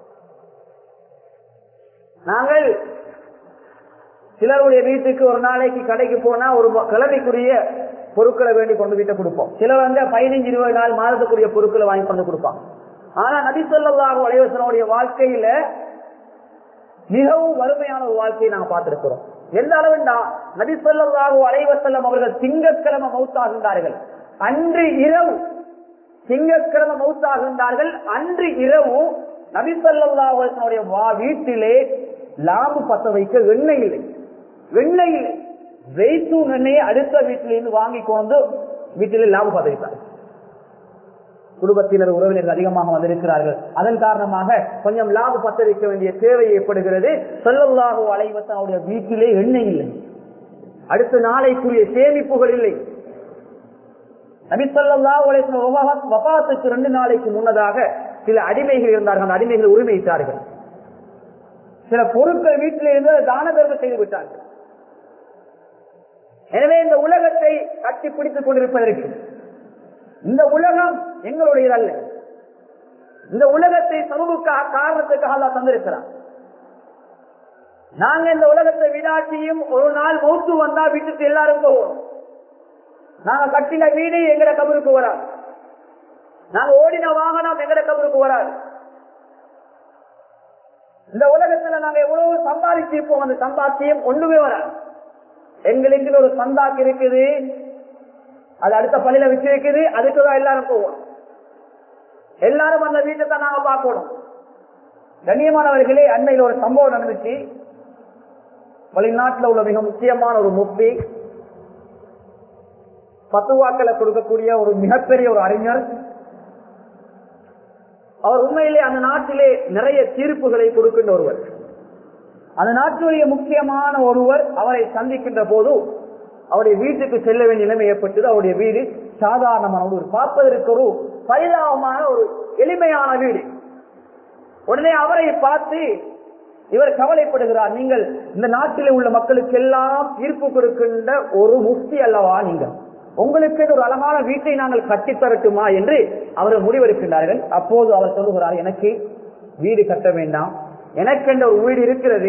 நாங்கள் சிலருடைய வீட்டுக்கு ஒரு நாளைக்கு கடைக்கு போனா ஒரு கிழமைக்குரிய பொருட்களை வேண்டி கொண்டு வீட்டை கொடுப்போம் சிலர் வந்து பதினைஞ்சு இருபது நாள் மாதத்துக்குரிய பொருட்களை வாங்கி கொண்டு கொடுப்பாங்க ஆனா நபிசல்லாஹு அலைவசனுடைய வாழ்க்கையில மிகவும் வறுமையான ஒரு வாழ்க்கையை நாங்க பார்த்திருக்கிறோம் எந்த அளவுண்டா நபிசல்லாஹு அலைவசல்லம் அவர்கள் திங்கட்கிழமை மௌத்தாகின்றார்கள் அன்று இரவு திங்கட்கிழமை மௌத்தாகின்றார்கள் அன்று இரவு நபிசல்லாவுடைய வா வீட்டிலே லாபு பத்த வைக்க எண்ணெய் இல்லை எண்ணெய் இல்லை ஜெய்தூன் எண்ணெயை அடுத்த வீட்டிலிருந்து வாங்கி கொண்டு வீட்டிலே லாபு பத்த வைத்தார் குடும்பத்தினர் உறவினர்கள் அதிகமாக வந்திருக்கிறார்கள் அதன் காரணமாக கொஞ்சம் லாபு பத்த வைக்க வேண்டிய தேவை ஏற்படுகிறது சொல்லல்லாஹு அலைவத்தனுடைய வீட்டிலே எண்ணெய் இல்லை அடுத்த நாளைக்குரிய சேமிப்புகள் இல்லை நபிசல்லா வபாத்துக்கு ரெண்டு நாளைக்கு முன்னதாக சில அடிமைகள் இருந்தார்கள் அந்த அடிமைகள் உரிமையிட்டார்கள் சில பொருட்கள் வீட்டில் இருந்து தான தர்மம் செய்து விட்டார்கள் எனவே இந்த உலகத்தை கட்டி பிடித்துக் கொண்டிருப்பதற்கு இந்த உலகம் எங்களுடையது அல்ல இந்த உலகத்தை சமூக காரணத்துக்காக அல்லா தந்திருக்கிறார் நாங்க இந்த உலகத்தை விடாட்டியும் ஒரு நாள் மௌத்து வந்தா வீட்டுக்கு எல்லாரும் போவோம் நாங்க கட்டின வீடு எங்கட கபருக்கு வராது நாங்க ஓடின வாகனம் எங்கட கபருக்கு வராது இந்த உலகத்துல நாங்க எவ்வளவு சம்பாதிச்சிருப்போம் அந்த சம்பாத்தியம் ஒண்ணுமே வராது எங்களுக்கு ஒரு சந்தாக்கு இருக்குது அது அடுத்த பள்ளியில வச்சிருக்குது அதுக்குதான் எல்லாரும் போவோம் எல்லாரும் அந்த வீட்டை தான் நாங்க பார்க்கணும் கண்ணியமானவர்களே அண்மையில் ஒரு சம்பவம் நடந்துச்சு வெளிநாட்டில் உள்ள மிக முக்கியமான ஒரு முக்தி பத்துவாக்களை கொடுக்கக்கூடிய ஒரு மிகப்பெரிய ஒரு அறிஞர் அவர் உண்மையிலே அந்த நாட்டிலே நிறைய தீர்ப்புகளை கொடுக்கின்ற ஒருவர் அந்த நாட்டுடைய முக்கியமான ஒருவர் அவரை சந்திக்கின்ற போது அவருடைய வீட்டுக்கு செல்ல வேண்டிய நிலைமை ஏற்பட்டது அவருடைய வீடு சாதாரணமான ஒரு பார்ப்பதற்கு ஒரு பரிதாபமான ஒரு எளிமையான வீடு உடனே அவரை பார்த்து இவர் கவலைப்படுகிறார் நீங்கள் இந்த நாட்டில் உள்ள மக்களுக்கு எல்லாம் தீர்ப்பு கொடுக்கின்ற ஒரு முக்தி அல்லவா நீங்கள் உங்களுக்கு ஒரு அழகான வீட்டை நாங்கள் கட்டித்தரட்டுமா என்று அவர் முடிவெடுக்கின்றார்கள் அப்போது அவர் சொல்லுகிறார் எனக்கு வீடு கட்ட வேண்டாம் எனக்கு என்ற ஒரு வீடு இருக்கிறது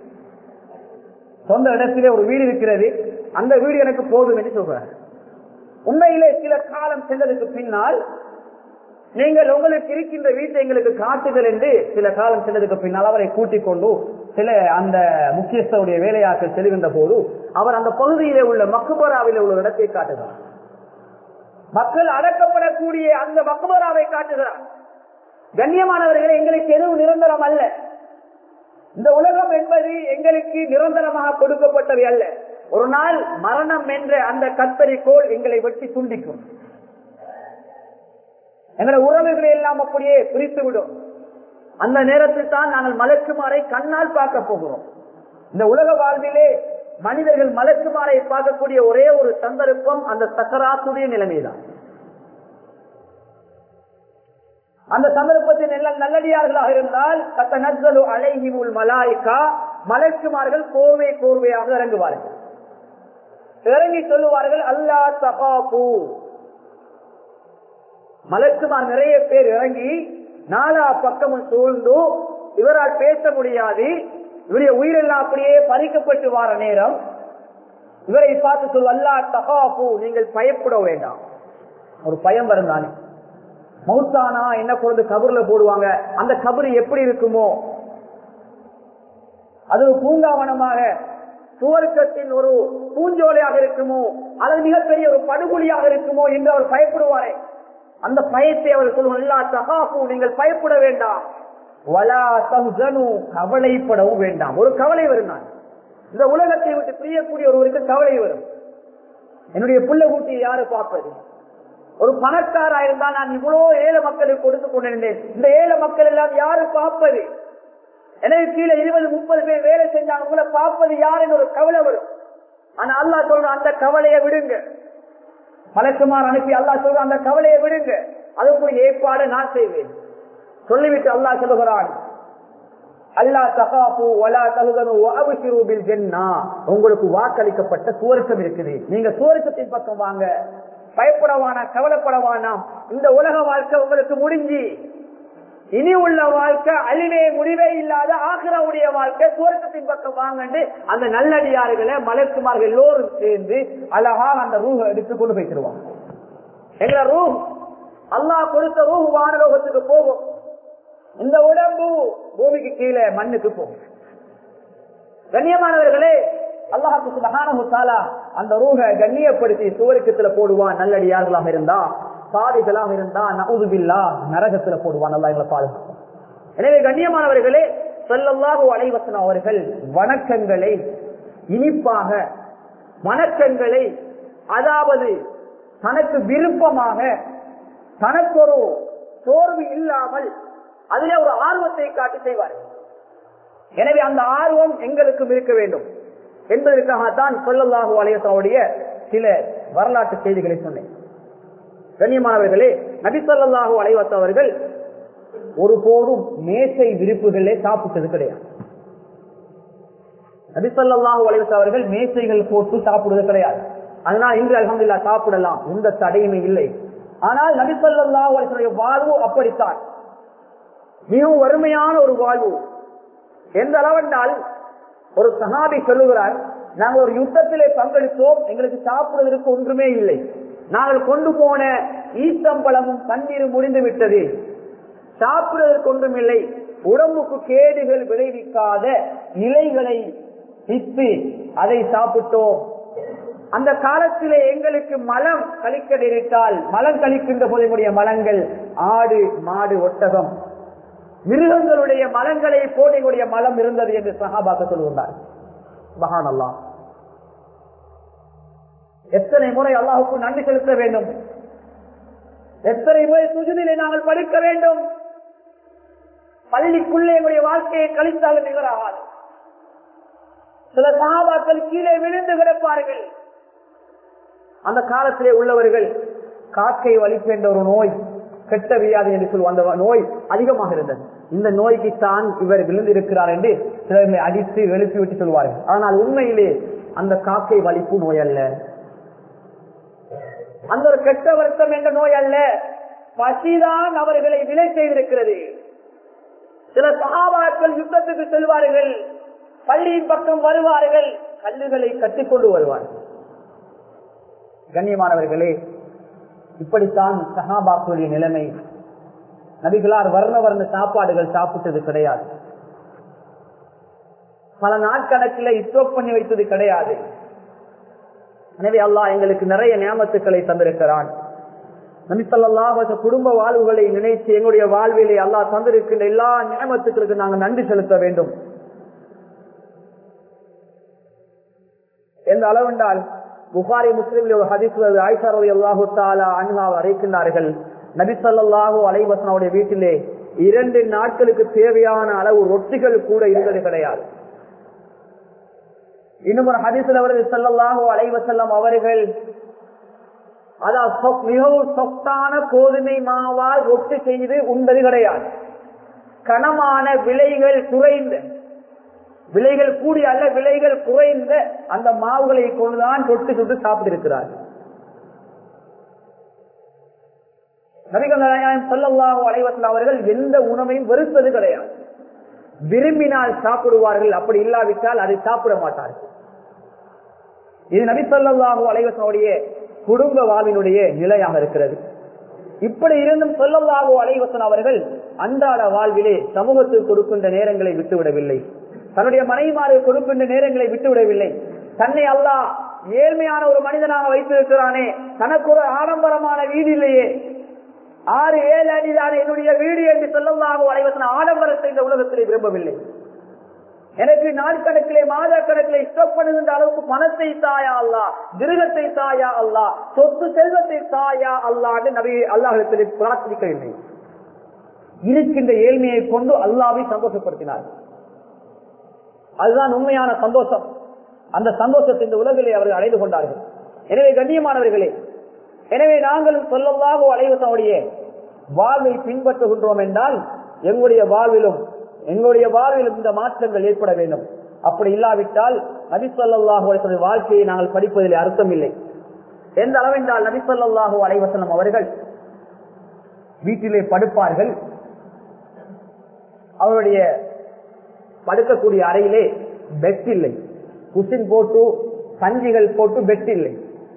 சொந்த இடத்திலே ஒரு வீடு இருக்கிறது அந்த வீடு எனக்கு போதும் என்று சொல்றார் உண்மையிலே சில காலம் சென்றதுக்கு பின்னால் நீங்கள் உங்களுக்கு இருக்கின்ற வீட்டை எங்களுக்கு காட்டுதல் என்று சில காலம் சென்றதுக்கு பின்னால் அவரை கூட்டிக் கொண்டு சில அந்த முக்கியஸ்தருடைய வேலையாக்கள் செல்கின்ற போது அவர் அந்த பகுதியிலே உள்ள மக்குபராவிலே உள்ள இடத்தை காட்டுகிறார் மக்கள் அடக்கப்படக்கூடிய அந்த மக்குபராவை காட்டுகிறார் கண்ணியமானவர்களே எங்களுக்கு எதுவும் நிரந்தரம் அல்ல இந்த உலகம் என்பது எங்களுக்கு நிரந்தரமாக கொடுக்கப்பட்டவை அல்ல ஒரு நாள் மரணம் என்ற அந்த கத்தரிக்கோள் எங்களை வெட்டி துண்டிக்கும் எங்களை உறவுகளை எல்லாம் அப்படியே பிரித்து விடும் அந்த நேரத்தில் தான் நாங்கள் மலக்குமாரை கண்ணால் பார்க்க போகிறோம் இந்த உலக வாழ்விலே மனிதர்கள் மலக்குமாரை பார்க்கக்கூடிய ஒரே ஒரு சந்தர்ப்பம் அந்த சக்கராத்துடைய நிலைமைதான் அந்த சந்தர்ப்பத்தில் எல்லாம் நல்லடியார்களாக இருந்தால் கத்த நஸ்தலு அலைஹிமுல் மலாய்கா மலக்குமார்கள் கோவை கோர்வையாக இறங்குவார்கள் இறங்கி சொல்லுவார்கள் அல்லா தகாபு மலக்குமார் நிறைய பேர் இறங்கி நாலா பக்கமும் சூழ்ந்து இவரால் பேச முடியாது இவருடைய உயிரெல்லாம் அப்படியே பறிக்கப்பட்டு வார நேரம் இவரை பார்த்து சொல் அல்லா தகாபு நீங்கள் பயப்பட வேண்டாம் ஒரு பயம் வருந்தானே மௌத்தானா என்ன கொண்டு கபர்ல போடுவாங்க அந்த கபரு எப்படி இருக்குமோ அது ஒரு பூங்காவனமாக சுவர்க்கத்தின் ஒரு பூஞ்சோலையாக இருக்குமோ அல்லது மிகப்பெரிய ஒரு படுகொலியாக இருக்குமோ என்று அவர் பயப்படுவாரே அந்த பயத்தை அவர் சொல்லுவோம் நீங்கள் பயப்பட வேண்டாம் வலா தஹ்சனு கவலைப்படவும் வேண்டாம் ஒரு கவலை வரும் நான் இந்த உலகத்தை விட்டு பிரியக்கூடிய ஒருவருக்கு கவலை வரும் என்னுடைய புள்ள கூட்டி யாரு பார்ப்பது ஒரு பணக்காரா இருந்தா நான் இவ்வளவு ஏழை மக்களுக்கு கொடுத்து கொண்டிருந்தேன் இந்த ஏழை மக்கள் எல்லாம் யாரு பார்ப்பது எனவே கீழே இருபது முப்பது பேர் வேலை செஞ்சாங்க உங்களை பார்ப்பது யாருன்னு ஒரு கவலை வரும் ஆனா அல்லா சொல்ற அந்த கவலையை விடுங்க மலக்குமார் அனுப்பி அல்லா சொல்ற அந்த கவலையை விடுங்க அதுக்குரிய ஏற்பாடு நான் செய்வேன் சொல்லிவிட்டு அல்லா சொல்லுகிறான் அல்லா தகாபு வலா தகுதனு அபிஷிரூபில் ஜென்னா உங்களுக்கு வாக்களிக்கப்பட்ட சுவர்க்கம் இருக்குது நீங்க சுவர்க்கத்தின் பக்கம் வாங்க பயப்படவானா கவலைப்படவானாம் இந்த உலக வாழ்க்கை உங்களுக்கு முடிஞ்சு இனி உள்ள வாழ்க்கை அழிவே முடிவே இல்லாத ஆசிராவுடைய வாழ்க்கை சுவர்க்கத்தின் பக்கம் வாங்கண்டு அந்த நல்லடியார்களை மலக்குமார்கள் எல்லோரும் சேர்ந்து அழகா அந்த ரூஹ எடுத்து கொண்டு போய்த்திருவாங்க எங்களை ரூஹ் அல்லாஹ் கொடுத்த ரூஹ் வானலோகத்துக்கு போகும் இந்த உடம்பு பூமிக்கு கீழே மண்ணுக்கு போகும் கண்ணியமானவர்களே அல்லாஹுக்கு சுபஹானஹு தஆலா அந்த ரூஹ கண்ணியப்படுத்தி சுவர்க்கத்துல போடுவான் நல்லடியார்களாக இருந்தா பாதிகளாக இருந்தா நவுதுபில்லா நரகத்துல போடுவான் அல்லாஹ் எங்களை பாதுகாக்கும் எனவே கண்ணியமானவர்களே ஸல்லல்லாஹு அலைஹி வஸல்லம் அவர்கள் வணக்கங்களை இனிப்பாக வணக்கங்களை அதாவது தனக்கு விருப்பமாக தனக்கு ஒரு சோர்வு இல்லாமல் அதிலே ஒரு ஆர்வத்தை காட்டி செய்வார்கள் எனவே அந்த ஆர்வம் எங்களுக்கும் இருக்க வேண்டும் என்பதற்காகத்தான் சொல்லல்லாஹு அலையத்தனுடைய சில வரலாற்று செய்திகளை சொன்னேன் கண்ணியமானவர்களே நபி சொல்லல்லாஹு அலைவத்தவர்கள் ஒருபோதும் மேசை விரிப்புகளே சாப்பிட்டது கிடையாது நபிசல்லாஹு அலைவத்தவர்கள் மேசைகள் போட்டு சாப்பிடுவது கிடையாது அதனால் இன்று அலமதுல்லா சாப்பிடலாம் எந்த தடையுமே இல்லை ஆனால் நபிசல்லாஹு அலைவடைய வாழ்வு அப்படித்தான் மிகவும் வறுமையான ஒரு வாழ்வு எந்த அளவென்றால் ஒரு சஹாபி சொல்லுகிறார் நாங்கள் ஒரு யுத்தத்திலே பங்களித்தோம் எங்களுக்கு சாப்பிடுவதற்கு ஒன்றுமே இல்லை நாங்கள் கொண்டு போன ஈத்தம்பழமும் தண்ணீரும் முடிந்து விட்டது சாப்பிடுவதற்கு ஒன்றும் இல்லை உடம்புக்கு கேடுகள் விளைவிக்காத இலைகளை பித்து அதை சாப்பிட்டோம் அந்த காலத்திலே எங்களுக்கு மலம் கழிக்க நேரிட்டால் மலம் கழிக்கின்ற போது எங்களுடைய மலங்கள் ஆடு மாடு ஒட்டகம் மிருகங்களுடைய மலங்களை போல எங்களுடைய மலம் இருந்தது என்று சஹாபாக்க சொல்லுகின்றார் மகான் அல்லாஹ் எத்தனை முறை அல்லாஹுக்கு நன்றி செலுத்த வேண்டும் எத்தனை முறை சுஜுதிலே நாங்கள் படுக்க வேண்டும் பள்ளிக்குள்ளே எங்களுடைய வாழ்க்கையை கழித்தாலும் நிகராகாது சில சகாபாக்கள் கீழே விழுந்து கிடப்பார்கள் அந்த காலத்திலே உள்ளவர்கள் காக்கை வலிப்பு ஒரு நோய் கெட்ட வியாதி என்று சொல்லுவோம் அந்த நோய் அதிகமாக இருந்தது இந்த நோய்க்கு தான் இவர் விழுந்திருக்கிறார் என்று சிலர்களை அடித்து எழுப்பி விட்டு சொல்வார்கள் ஆனால் உண்மையிலே அந்த காக்கை வலிப்பு நோய் அல்ல அந்த ஒரு கெட்ட வருத்தம் என்ற நோய் அல்ல பசிதான் அவர்களை விலை செய்திருக்கிறது சில சகாபாக்கள் யுத்தத்துக்கு செல்வார்கள் பள்ளியின் பக்கம் வருவார்கள் கல்லுகளை கட்டிக்கொண்டு வருவார்கள் கண்ணியமானவர்களே இப்படித்தான் சஹாபாக்களுடைய நிலைமை நபிகளார் வர்ண வர்ண சாப்பாடுகள் சாப்பிட்டது கிடையாது பல நாட்கணக்கில் ஸ்டோக் பண்ணி வைத்தது கிடையாது எனவே அல்லாஹ் எங்களுக்கு நிறைய நியமத்துக்களை தந்திருக்கிறான் நபிசல்லாஹ் குடும்ப வாழ்வுகளை நினைத்து எங்களுடைய வாழ்விலே அல்லாஹ் தந்திருக்கின்ற எல்லா நியமத்துக்களுக்கு நாங்கள் நன்றி செலுத்த வேண்டும் எந்த அளவென்றால் புகாரி முஸ்லிம்ல ஒரு ஹதீஸ் ஆயிஷா ரவி அல்லாஹு தாலா அன்ஹா அழைக்கின்றார்கள் நபி சொல்லாஹு அலைவசனுடைய வீட்டிலே இரண்டு நாட்களுக்கு தேவையான அளவு ரொட்டிகள் கூட இருந்தது கிடையாது இன்னும் ஒரு ஹதீஸ்ல வருது சல்லல்லாஹு அலைவசல்லம் அவர்கள் அதாவது மிகவும் சொத்தான கோதுமை மாவால் ரொட்டி செய்து உண்பது கிடையாது கனமான விலைகள் குறைந்த விலைகள் கூடிய அல்ல விலைகள் குறைந்த அந்த மாவுகளை கொண்டுதான் தொட்டு சுட்டு சாப்பிட்டிருக்கிறார் நபிகள் நாயகம் சொல்லல்லாஹோ அலைவசல் அவர்கள் எந்த உணவையும் வெறுப்பது கிடையாது விரும்பினால் சாப்பிடுவார்கள் அப்படி இல்லாவிட்டால் அதை சாப்பிட மாட்டார்கள் இது நபி சொல்லாஹு அலைவசனுடைய குடும்ப வாழ்வினுடைய நிலையாக இருக்கிறது இப்படி இருந்தும் சொல்லல்லாஹோ அலைவசன் அவர்கள் அன்றாட வாழ்விலே சமூகத்துக்கு கொடுக்கின்ற நேரங்களை விட்டுவிடவில்லை தன்னுடைய மனைவிமாறு கொடுக்கின்ற நேரங்களை விட்டுவிடவில்லை தன்னை அல்லாஹ் ஏழ்மையான ஒரு மனிதனாக வைத்திருக்கிறானே தனக்கு ஒரு ஆடம்பரமான வீடு இல்லையே ஆறு ஏழு அடிதான என்னுடைய வீடு என்று சொல்லலாம் அலைவசன ஆடம்பரத்தை இந்த உலகத்திலே விரும்பவில்லை எனக்கு நாட்கணக்கிலே மாத கணக்கிலே இஷ்டப்படுகின்ற அளவுக்கு பணத்தை தாயா அல்லா திருகத்தை தாயா அல்லா சொத்து செல்வத்தை தாயா அல்லாண்டு நபி அல்லாஹிடத்திலே பிரார்த்திக்கவில்லை இருக்கின்ற ஏழ்மையை கொண்டு அல்லாவை சந்தோஷப்படுத்தினார் அதுதான் உண்மையான சந்தோஷம் அந்த சந்தோஷத்தை இந்த உலகிலே அவர்கள் அடைந்து கொண்டார்கள் எனவே கண்ணியமானவர்களே எனவே நாங்கள் சொல்லலாக அலைவசனுடைய வாழ்வை பின்பற்றுகின்றோம் என்றால் எங்களுடைய வாழ்விலும் எங்களுடைய வாழ்விலும் இந்த மாற்றங்கள் ஏற்பட வேண்டும் அப்படி இல்லாவிட்டால் நபிசல்லாஹு வாழ்க்கையை நாங்கள் படிப்பதில் அர்த்தம் இல்லை எந்த அளவென்றால் நபிசல்லாஹு அலைவசனம் அவர்கள் வீட்டிலே படுப்பார்கள் அவருடைய படுக்கக்கூடிய அறையிலே பெட் இல்லை குசின் போட்டு கஞ்சிகள் போட்டு பெட் இல்லை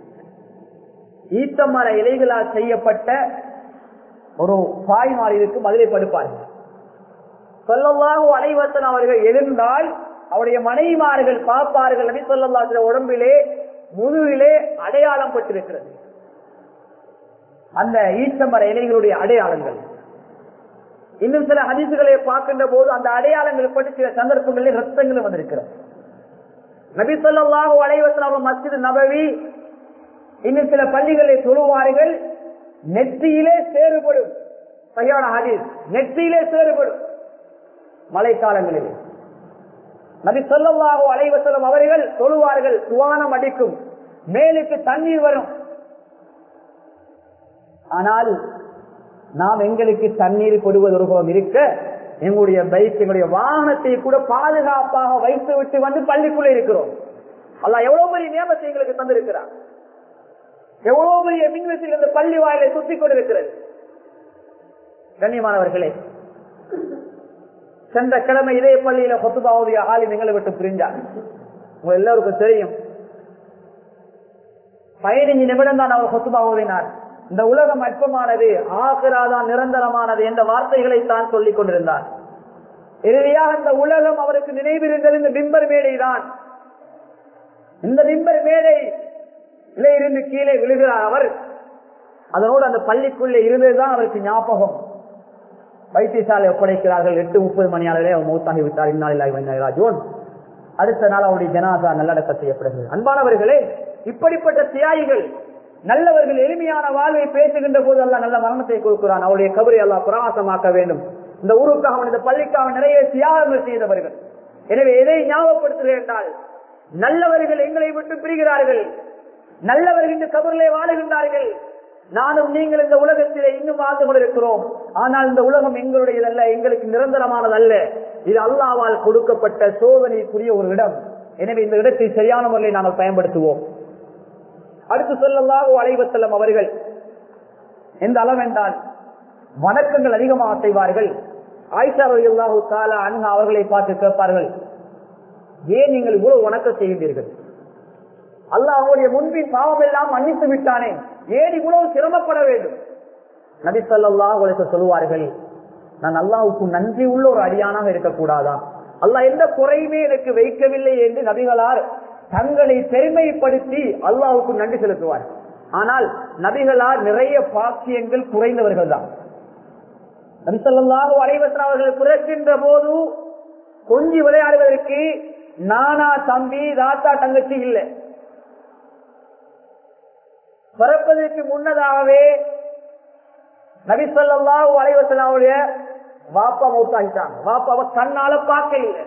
ஈத்தமர இலைகளால் செய்யப்பட்ட ஒரு பாய் மாறி இருக்கும் அதிலே படுப்பார்கள் சொல்லவாக அலைவசன் அவர்கள் எழுந்தால் அவருடைய மனைவிமார்கள் பாப்பார்கள் நபி சொல்லா உடம்பிலே முதுகிலே அடையாளம் பட்டிருக்கிறது அந்த ஈச்சமர இலைகளுடைய அடையாளங்கள் இன்னும் சில ஹதீசுகளை பார்க்கின்ற போது அந்த அடையாளங்கள் பற்றி சில சந்தர்ப்பங்களில் ரத்தங்களும் வந்திருக்கிறது நபி சொல்லாஹு அலைவசம் மஸ்ஜித் நபவி இன்னும் சில பள்ளிகளை சொல்லுவார்கள் நெற்றியிலே சேறுபடும் சரியான ஹதீஸ் நெற்றியிலே சேறுபடும் மழைக்காலங்களில் நபி சொல்லல்லாஹோ அலைவசலம் அவர்கள் சொல்லுவார்கள் சுவானம் அடிக்கும் மேலுக்கு தண்ணீர் வரும் ஆனால் நாம் எங்களுக்கு தண்ணீர் கொடுவது ஒரு புறம் இருக்க எங்களுடைய பைக் எங்களுடைய வாகனத்தை கூட பாதுகாப்பாக வைத்து விட்டு வந்து பள்ளிக்குள்ள இருக்கிறோம் அல்ல எவ்வளவு பெரிய நியமத்தை எங்களுக்கு தந்திருக்கிறார் எவ்வளவு பெரிய மின்வெட்டில் இந்த பள்ளி வாயிலை சுத்தி கொண்டிருக்கிறது கண்ணியமானவர்களே சென்ற கிழமை இதே பள்ளியில கொத்துபாவுடைய ஆலிம் எங்களை விட்டு பிரிஞ்சார் உங்க எல்லாருக்கும் தெரியும் பதினைஞ்சு நிமிடம் தான் அவர் கொத்துபா ஓதினார் இந்த உலகம் அற்பமானது ஆசிராதான் நிரந்தரமானது என்ற வார்த்தைகளை தான் சொல்லிக் கொண்டிருந்தார் இறுதியாக இந்த உலகம் அவருக்கு நினைவிருந்தது இந்த பிம்பர் மேடை தான் இந்த பிம்பர் மேடை இருந்து கீழே விழுகிறார் அவர் அதனோடு அந்த பள்ளிக்குள்ளே இருந்ததுதான் அவருக்கு ஞாபகம் வைத்தியசாலை ஒப்படைக்கிறார்கள் எட்டு முப்பது மணி அளவிலே அவர் மூத்தாகி விட்டார் இந்நாளில் ஜூன் அடுத்த நாள் அவருடைய ஜனாதா நல்லடக்கம் செய்யப்படுகிறது அன்பானவர்களே இப்படிப்பட்ட தியாகிகள் நல்லவர்கள் எளிமையான வாழ்வை பேசுகின்ற போது எல்லாம் நல்ல மரணத்தை கொடுக்கிறான் அவருடைய கபரை எல்லாம் பிரகாசமாக்க வேண்டும் இந்த ஊருக்காக இந்த பள்ளிக்காக நிறைய தியாகங்கள் செய்தவர்கள் எனவே எதை ஞாபகப்படுத்துகிறேன் என்றால் நல்லவர்கள் எங்களை விட்டு பிரிகிறார்கள் நல்லவர்கள் இந்த கபரிலே வாழுகின்றார்கள் நானும் நீங்கள் இந்த உலகத்திலே இன்னும் வாழ்ந்து கொண்டிருக்கிறோம் ஆனால் இந்த உலகம் எங்களுடையதல்ல எங்களுக்கு நிரந்தரமானது அல்ல இது அல்லாவால் கொடுக்கப்பட்ட சோதனைக்குரிய ஒரு இடம் எனவே இந்த இடத்தை சரியான முறையில் நாங்கள் பயன்படுத்துவோம் அடுத்து சொல்லலாக அலைவசல்லம் அவர்கள் எந்த அளவென்றால் வணக்கங்கள் அதிகமாக செய்வார்கள் ஆயிஷா அல்லாஹு தாலா அன்ஹா அவர்களை பார்த்து கேட்பார்கள் ஏன் நீங்கள் இவ்வளவு வணக்கம் செய்கின்றீர்கள் அல்லாஹ் அவருடைய முன்பின் பாவம் எல்லாம் மன்னித்து விட்டானே ஏன் இவ்வளவு சிரமப்பட வேண்டும் நபி சொல்லாஹ் உலக சொல்லுவார்கள் நான் அல்லாவுக்கு நன்றி உள்ள ஒரு அடியானாக இருக்கக்கூடாதா அல்லாஹ் எந்த குறையுமே எனக்கு வைக்கவில்லை என்று நபிகளார் தங்களை பெருமைப்படுத்தி அல்லாவுக்கு நன்றி செலுத்துவார் ஆனால் நபிகளார் நிறைய பாக்கியங்கள் குறைந்தவர்கள் தான் நபிசல்லாஹு அலைவசன் அவர்கள் பிறக்கின்ற போது கொஞ்சி விளையாடுவதற்கு நானா தம்பி தாத்தா தங்கச்சி இல்லை பிறப்பதற்கு முன்னதாகவே நபிசல்லாஹு அலைவசனாவுடைய வாப்பா மௌத்தாகிட்டாங்க வாப்பாவை கண்ணால பார்க்க இல்லை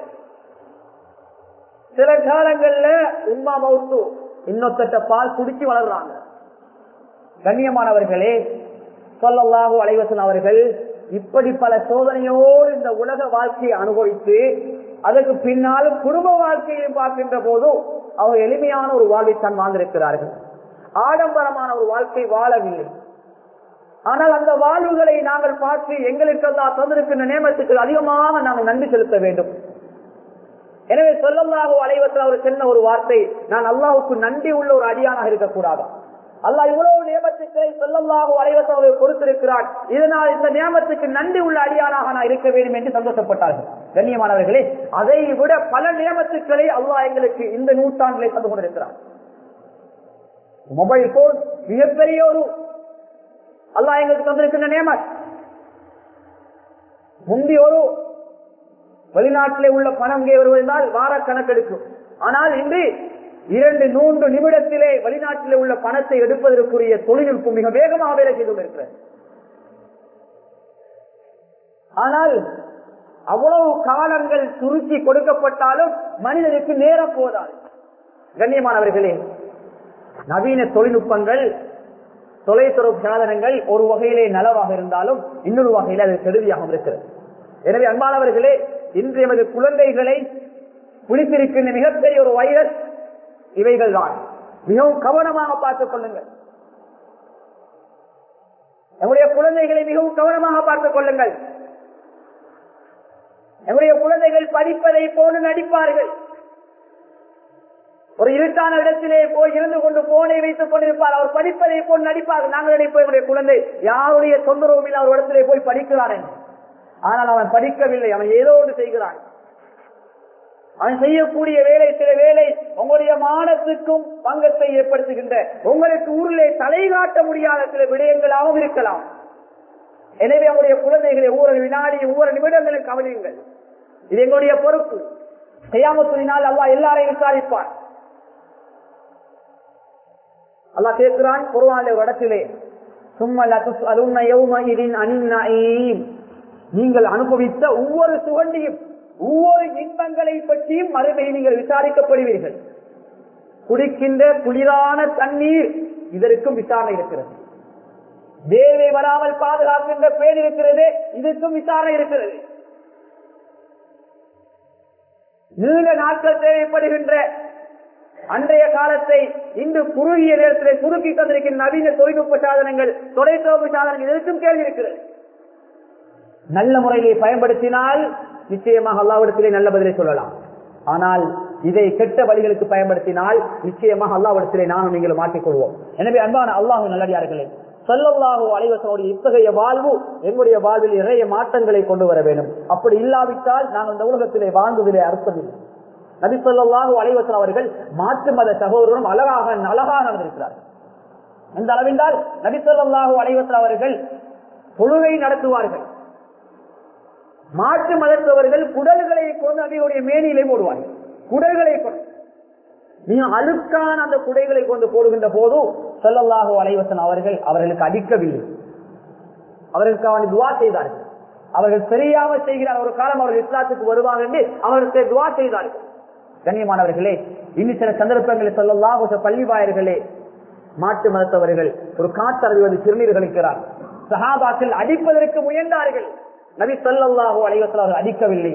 சில காலங்கள்ல உமா மவுத்து இன்னொத்த பால் குடிச்சு வளர்றாங்க கண்ணியமானவர்களே சொல்லல்லாஹு அலைவசன் அவர்கள் இப்படி பல சோதனையோடு இந்த உலக வாழ்க்கையை அனுபவித்து அதற்கு பின்னாலும் குடும்ப வாழ்க்கையை பார்க்கின்ற போதும் அவர் எளிமையான ஒரு வாழ்வை தான் வாழ்ந்திருக்கிறார்கள் ஆடம்பரமான ஒரு வாழ்க்கை வாழவில்லை ஆனால் அந்த வாழ்வுகளை நாங்கள் பார்த்து எங்களுக்கெல்லாம் தந்திருக்கின்ற நியமத்துக்கு அதிகமாக நாங்கள் நன்றி செலுத்த வேண்டும் எனவே சொல்லல்லாஹோ அலைவத்தில் அவர் சொன்ன ஒரு வார்த்தை நான் அல்லாஹுக்கு நன்றி உள்ள ஒரு அடியானாக இருக்கக்கூடாது அல்லாஹ் இவ்வளவு நியமத்துக்களை சொல்லல்லாஹோ அலைவத்தில் அவர் கொடுத்திருக்கிறார் இதனால் இந்த நியமத்துக்கு நன்றி உள்ள அடியானாக நான் இருக்க வேண்டும் என்று சந்தோஷப்பட்டார்கள் கண்ணியமானவர்களே அதை விட பல நியமத்துக்களை அல்லாஹ் எங்களுக்கு இந்த நூற்றாண்டிலே தந்து கொண்டிருக்கிறார் மொபைல் போன் மிகப்பெரிய ஒரு அல்லாஹ் எங்களுக்கு தந்திருக்கின்ற நியமத் முந்தி ஒரு வெளிநாட்டிலே உள்ள பணம் இங்கே வருவதால் வார கணக்கெடுக்கும் ஆனால் இன்று இரண்டு மூன்று நிமிடத்திலே வெளிநாட்டிலே உள்ள பணத்தை எடுப்பதற்குரிய தொழில்நுட்பம் மிக வேகமாக வேலை செய்து கொண்டிருக்கிறது ஆனால் அவ்வளவு காலங்கள் சுருக்கி கொடுக்கப்பட்டாலும் மனிதனுக்கு நேரம் போதாது கண்ணியமானவர்களே நவீன தொழில்நுட்பங்கள் தொலைத்தொடர்பு சாதனங்கள் ஒரு வகையிலே நலவாக இருந்தாலும் இன்னொரு வகையில் அது கெடுதியாக இருக்கிறது எனவே அன்பானவர்களே இன்று எமது குழந்தைகளை குளித்திருக்கின்ற மிகப்பெரிய ஒரு வைரஸ் இவைகள் தான் மிகவும் கவனமாக பார்த்துக் கொள்ளுங்கள் நம்முடைய குழந்தைகளை மிகவும் கவனமாக பார்த்துக் கொள்ளுங்கள் நம்முடைய குழந்தைகள் படிப்பதை போன்று நடிப்பார்கள் ஒரு இருட்டான இடத்திலே போய் இருந்து கொண்டு போனை வைத்துக் கொண்டிருப்பார் அவர் படிப்பதை போல் நடிப்பார் நாங்கள் நினைப்போம் என்னுடைய குழந்தை யாருடைய தொந்தரவும் அவர் இடத்திலே போய் படிக்கிறான் ஆனால் அவன் படிக்கவில்லை அவன் ஏதோ ஒன்று செய்கிறான் அவன் செய்யக்கூடிய வேலை சில வேலை உங்களுடைய மானத்துக்கும் பங்கத்தை ஏற்படுத்துகின்ற உங்களுக்கு ஊரிலே தலை காட்ட முடியாத சில விடயங்களாகவும் இருக்கலாம் எனவே அவருடைய குழந்தைகளை ஒவ்வொரு வினாடி ஒவ்வொரு நிமிடங்களும் கவனியுங்கள் இது எங்களுடைய பொறுப்பு செய்யாமத்தினால் அல்லா எல்லாரையும் விசாரிப்பார் அல்லா கேட்கிறான் குருவான இடத்திலே நீங்கள் அனுபவித்த ஒவ்வொரு சுகண்டியும் ஒவ்வொரு இன்பங்களை பற்றியும் மறுமை நீங்கள் விசாரிக்கப்படுவீர்கள் குடிக்கின்ற குளிரான தண்ணீர் இதற்கும் விசாரணை இருக்கிறது வேர்வை வராமல் பாதுகாக்கின்ற பேர் இருக்கிறது இதற்கும் விசாரணை இருக்கிறது நீண்ட நாட்கள் தேவைப்படுகின்ற அன்றைய காலத்தை இன்று குறுகிய நேரத்தில் சுருக்கி தந்திருக்கின்ற நவீன தொழில்நுட்ப சாதனங்கள் தொலைத்தொடர்பு சாதனங்கள் இதற்கும் கேள்வி இருக்கிறது நல்ல முறையிலே பயன்படுத்தினால் நிச்சயமாக அல்லாவிடத்திலே நல்ல பதிலை சொல்லலாம் ஆனால் இதை கெட்ட வழிகளுக்கு பயன்படுத்தினால் நிச்சயமாக அல்லாவிடத்திலே நானும் நீங்களும் மாற்றிக்கொள்வோம் எனவே அன்பான அல்லாஹு நல்லடியார்களே சொல்லல்லாஹோ அலைவசனுடைய இத்தகைய வாழ்வு எங்களுடைய வாழ்வில் நிறைய மாற்றங்களை கொண்டு வர வேண்டும் அப்படி இல்லாவிட்டால் நாங்கள் இந்த உலகத்திலே வாழ்ந்ததிலே அர்த்தமில்லை நபி சொல்லாஹு அலைவசன் அவர்கள் மாற்று மத சகோதரரும் அழகாக அழகாக நடந்திருக்கிறார்கள் எந்த அளவென்றால் நபி சொல்லாஹு அலைவசன் அவர்கள் தொழுகை நடத்துவார்கள் மாற்று மதத்தவர்கள் குடல்களை கொண்டு நபியுடைய மேனியிலே போடுவார்கள் குடல்களை கொண்டு மிக அழுக்கான அந்த குடைகளை கொண்டு போடுகின்ற போது சொல்லல்லாஹு அலைவசன் அவர்கள் அவர்களுக்கு அடிக்கவில்லை அவர்களுக்கு அவன் துவா செய்தார்கள் அவர்கள் சரியாக செய்கிறார் ஒரு காலம் அவர்கள் இஸ்லாத்துக்கு வருவாங்க என்று அவர்களுக்கு துவா செய்தார்கள் கண்ணியமானவர்களே இன்னும் சில சந்தர்ப்பங்களில் சொல்லல்லாஹு பள்ளிவாயர்களே மாட்டு மதத்தவர்கள் ஒரு காட்டறவி வந்து சிறுநீர் கழிக்கிறார் சஹாபாக்கள் அடிப்பதற்கு முயன்றார்கள் நபி சொல்லல்லாஹு அலைவசன் அவர்கள் அடிக்கவில்லை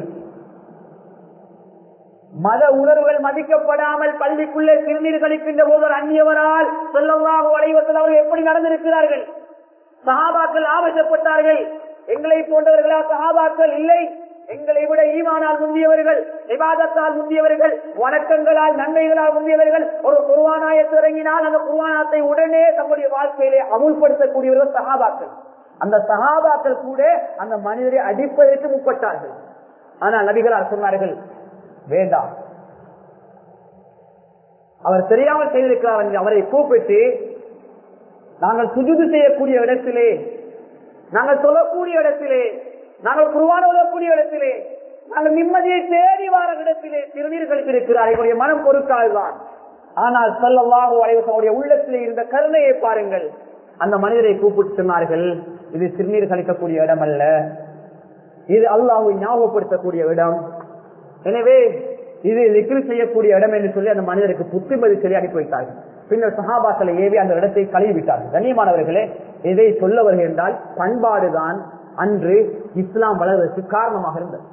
மத உணர்வுகள் மதிக்கப்படாமல் பள்ளிக்குள்ளே சிறுநீர் கழிக்கின்ற போது ஒரு அந்நியவரால் சொல்லல்லாஹு அலைவசன் அவர்கள் எப்படி நடந்திருக்கிறார்கள் சஹாபாக்கள் ஆபத்தப்பட்டார்கள் எங்களை போன்றவர்களா சஹாபாக்கள் இல்லை எங்களை விட ஈமானால் முந்தியவர்கள் விவாதத்தால் முந்தியவர்கள் வணக்கங்களால் நன்மைகளால் முந்தியவர்கள் ஒரு குருவானாயத்து இறங்கினால் அந்த குருவானத்தை உடனே தம்முடைய வாழ்க்கையிலே அமுல்படுத்தக்கூடியவர்கள் சகாபாக்கள் அந்த சகாபாக்கள் கூட அந்த மனிதரை அடிப்பதற்கு முற்பட்டார்கள் ஆனால் நபிகளார் சொன்னார்கள் வேண்டாம் அவர் தெரியாமல் செய்திருக்கிறார் என்று அவரை கூப்பிட்டு நாங்கள் சுஜுது செய்யக்கூடிய இடத்திலே நாங்கள் சொல்லக்கூடிய இடத்திலே நாங்கள் குருவான உதவக்கூடிய இடத்திலே நாங்கள் நிம்மதியை தேடி வார இடத்திலே சிறுநீர் கழித்திருக்கிறார் எங்களுடைய மனம் பொறுக்காதுதான் ஆனால் சொல்லல்லாஹு அலைவசனுடைய உள்ளத்திலே இருந்த கருணையை பாருங்கள் அந்த மனிதரை கூப்பிட்டு சொன்னார்கள் இது சிறுநீர் கழிக்கக்கூடிய இடம் அல்ல இது அல்லாஹை ஞாபகப்படுத்தக்கூடிய இடம் எனவே இது லிக்ரு செய்யக்கூடிய இடம் என்று சொல்லி அந்த மனிதருக்கு புத்திமதி சொல்லி அனுப்பி வைத்தார்கள் பின்னர் சஹாபாக்களை ஏவி அந்த இடத்தை கழுவி விட்டார்கள் கண்ணியமானவர்களே இதை சொல்ல வருகின்றால் பண்பாடுதான் அன்று இஸ்லாம் வளர்வதற்கு காரணமாக இருந்தது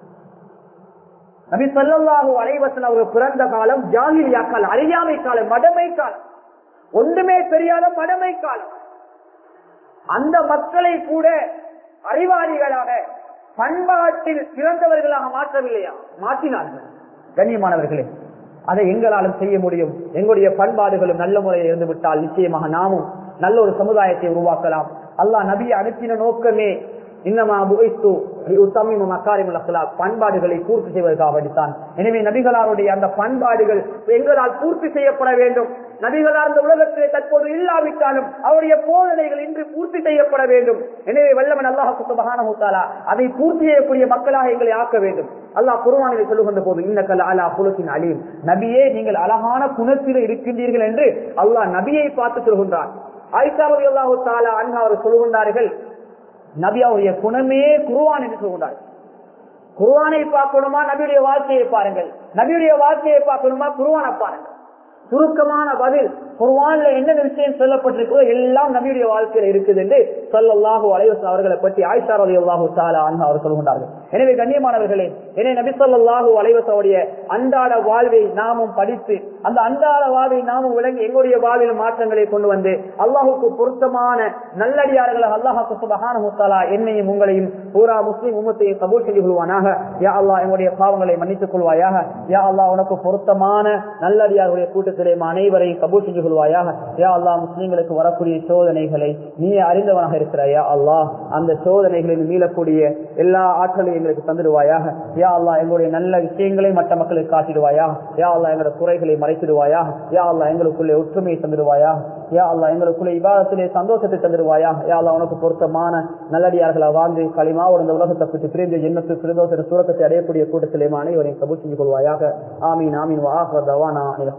நபி சொல்லல்லாஹு அலைவசன் அவர்கள் பிறந்த காலம் ஜாகிலியா காலம் அறியாமை காலம் மடமை காலம் ஒன்றுமே தெரியாத மடமை காலம் அந்த மக்களை கூட அறிவாளிகளாக பண்பாட்டில் சிறந்தவர்களாக மாற்றவில்லையா மாற்றினார்கள் கண்ணியமானவர்களே அதை எங்களாலும் செய்ய முடியும் எங்களுடைய பண்பாடுகளும் நல்ல முறையில் இருந்து விட்டால் நிச்சயமாக நாமும் நல்ல ஒரு சமுதாயத்தை உருவாக்கலாம் அல்லாஹ் நபியை அனுப்பின நோக்கமே இன்னமா புகைத்து பண்பாடுகளை பூர்த்தி செய்வதற்காக வேண்டித்தான் எனவே நபிகளாருடைய அந்த பண்பாடுகள் எங்களால் பூர்த்தி செய்யப்பட வேண்டும் நபிகளார் இந்த உலகத்திலே தற்போது இல்லாவிட்டாலும் அவருடைய போதனைகள் இன்று பூர்த்தி செய்யப்பட வேண்டும் எனவே வல்லவன் அல்லாஹ் சுத்தமகான அதை பூர்த்தி செய்யக்கூடிய மக்களாக எங்களை ஆக்க வேண்டும் அல்லாஹ் குருவானிலை சொல்லுகின்ற போது இன்னக்கல் அலா குலத்தின் அலீம் நபியே நீங்கள் அழகான குணத்தில் இருக்கின்றீர்கள் என்று அல்லாஹ் நபியை பார்த்து சொல்கின்றார் ஆயிஷா ரவி அல்லாஹு தாலா அண்ணா அவர் சொல்கின்றார்கள் நபியாவுடைய குணமே குருவான் என்று சொல்கிறார் குருவானை பார்க்கணுமா நபியுடைய வாழ்க்கையை பாருங்கள் நபியுடைய வாழ்க்கையை பார்க்கணுமா குருவானை பாருங்கள் சுருக்கமான பதில் குர்வான்ல என்னென்ன விஷயம் சொல்லப்பட்டிருக்கோ எல்லாம் நபியுடைய வாழ்க்கையில இருக்குது என்று சொல்லல்லாஹு அலைவசம் அவர்களை பற்றி ஆயிஷா அலி அல்லாஹு தாலா அவர் சொல்கின்றார்கள் எனவே கண்ணியமானவர்களே எனவே நபி சொல்லாஹு அலைவசோடைய அன்றாட வாழ்வை நாமும் படித்து அந்த அன்றாட வாழ்வை நாமும் விளங்கி எங்களுடைய வாழ்வில் மாற்றங்களை கொண்டு வந்து அல்லாஹுக்கு பொருத்தமான நல்லடியார்கள் அல்லாஹுக்கு சுபஹான முத்தாலா என்னையும் உங்களையும் பூரா முஸ்லீம் உமத்தையும் கபூல் செய்து கொள்வானாக யா அல்லாஹ் எங்களுடைய பாவங்களை மன்னித்துக் கொள்வாயாக யா அல்லாஹ் உனக்கு பொருத்தமான நல்லடியார்களுடைய கூட்டத்திலே அனைவரையும் கபூல் செஞ்சு கொள்வாயாக யா அல்லாஹ் முஸ்லிம்களுக்கு வரக்கூடிய சோதனைகளை நீ அறிந்தவனாக இருக்கிறாயா அல்லாஹ் அந்த சோதனைகளில் மீளக்கூடிய எல்லா ஆற்றலையும் எங்களுக்கு தந்துடுவாயாக யா அல்லாஹ் எங்களுடைய நல்ல விஷயங்களை மற்ற மக்களுக்கு காட்டிடுவாயா யா அல்லாஹ் எங்களுடைய குறைகளை மறைத்திடுவாயா யா அல்லாஹ் எங்களுக்குள்ளே ஒற்றுமையை தந்துடுவாயா யா அல்லாஹ் எங்களுக்குள்ளே இவாதத்திலே சந்தோஷத்தை தந்துடுவாயா யா அல்லாஹ் உனக்கு பொருத்தமான நல்லடியார்களை வாழ்ந்து களிமாவோட இந்த உலகத்தை பற்றி பிரிந்து ஜென்மத்து பிரதோஷ சுரக்கத்தை அடையக்கூடிய கூட்டத்திலே அனைவரையும் கபூல் செஞ்சு கொள்வாயாக ஆமீன் ஆமீன் வாஹ் தவானா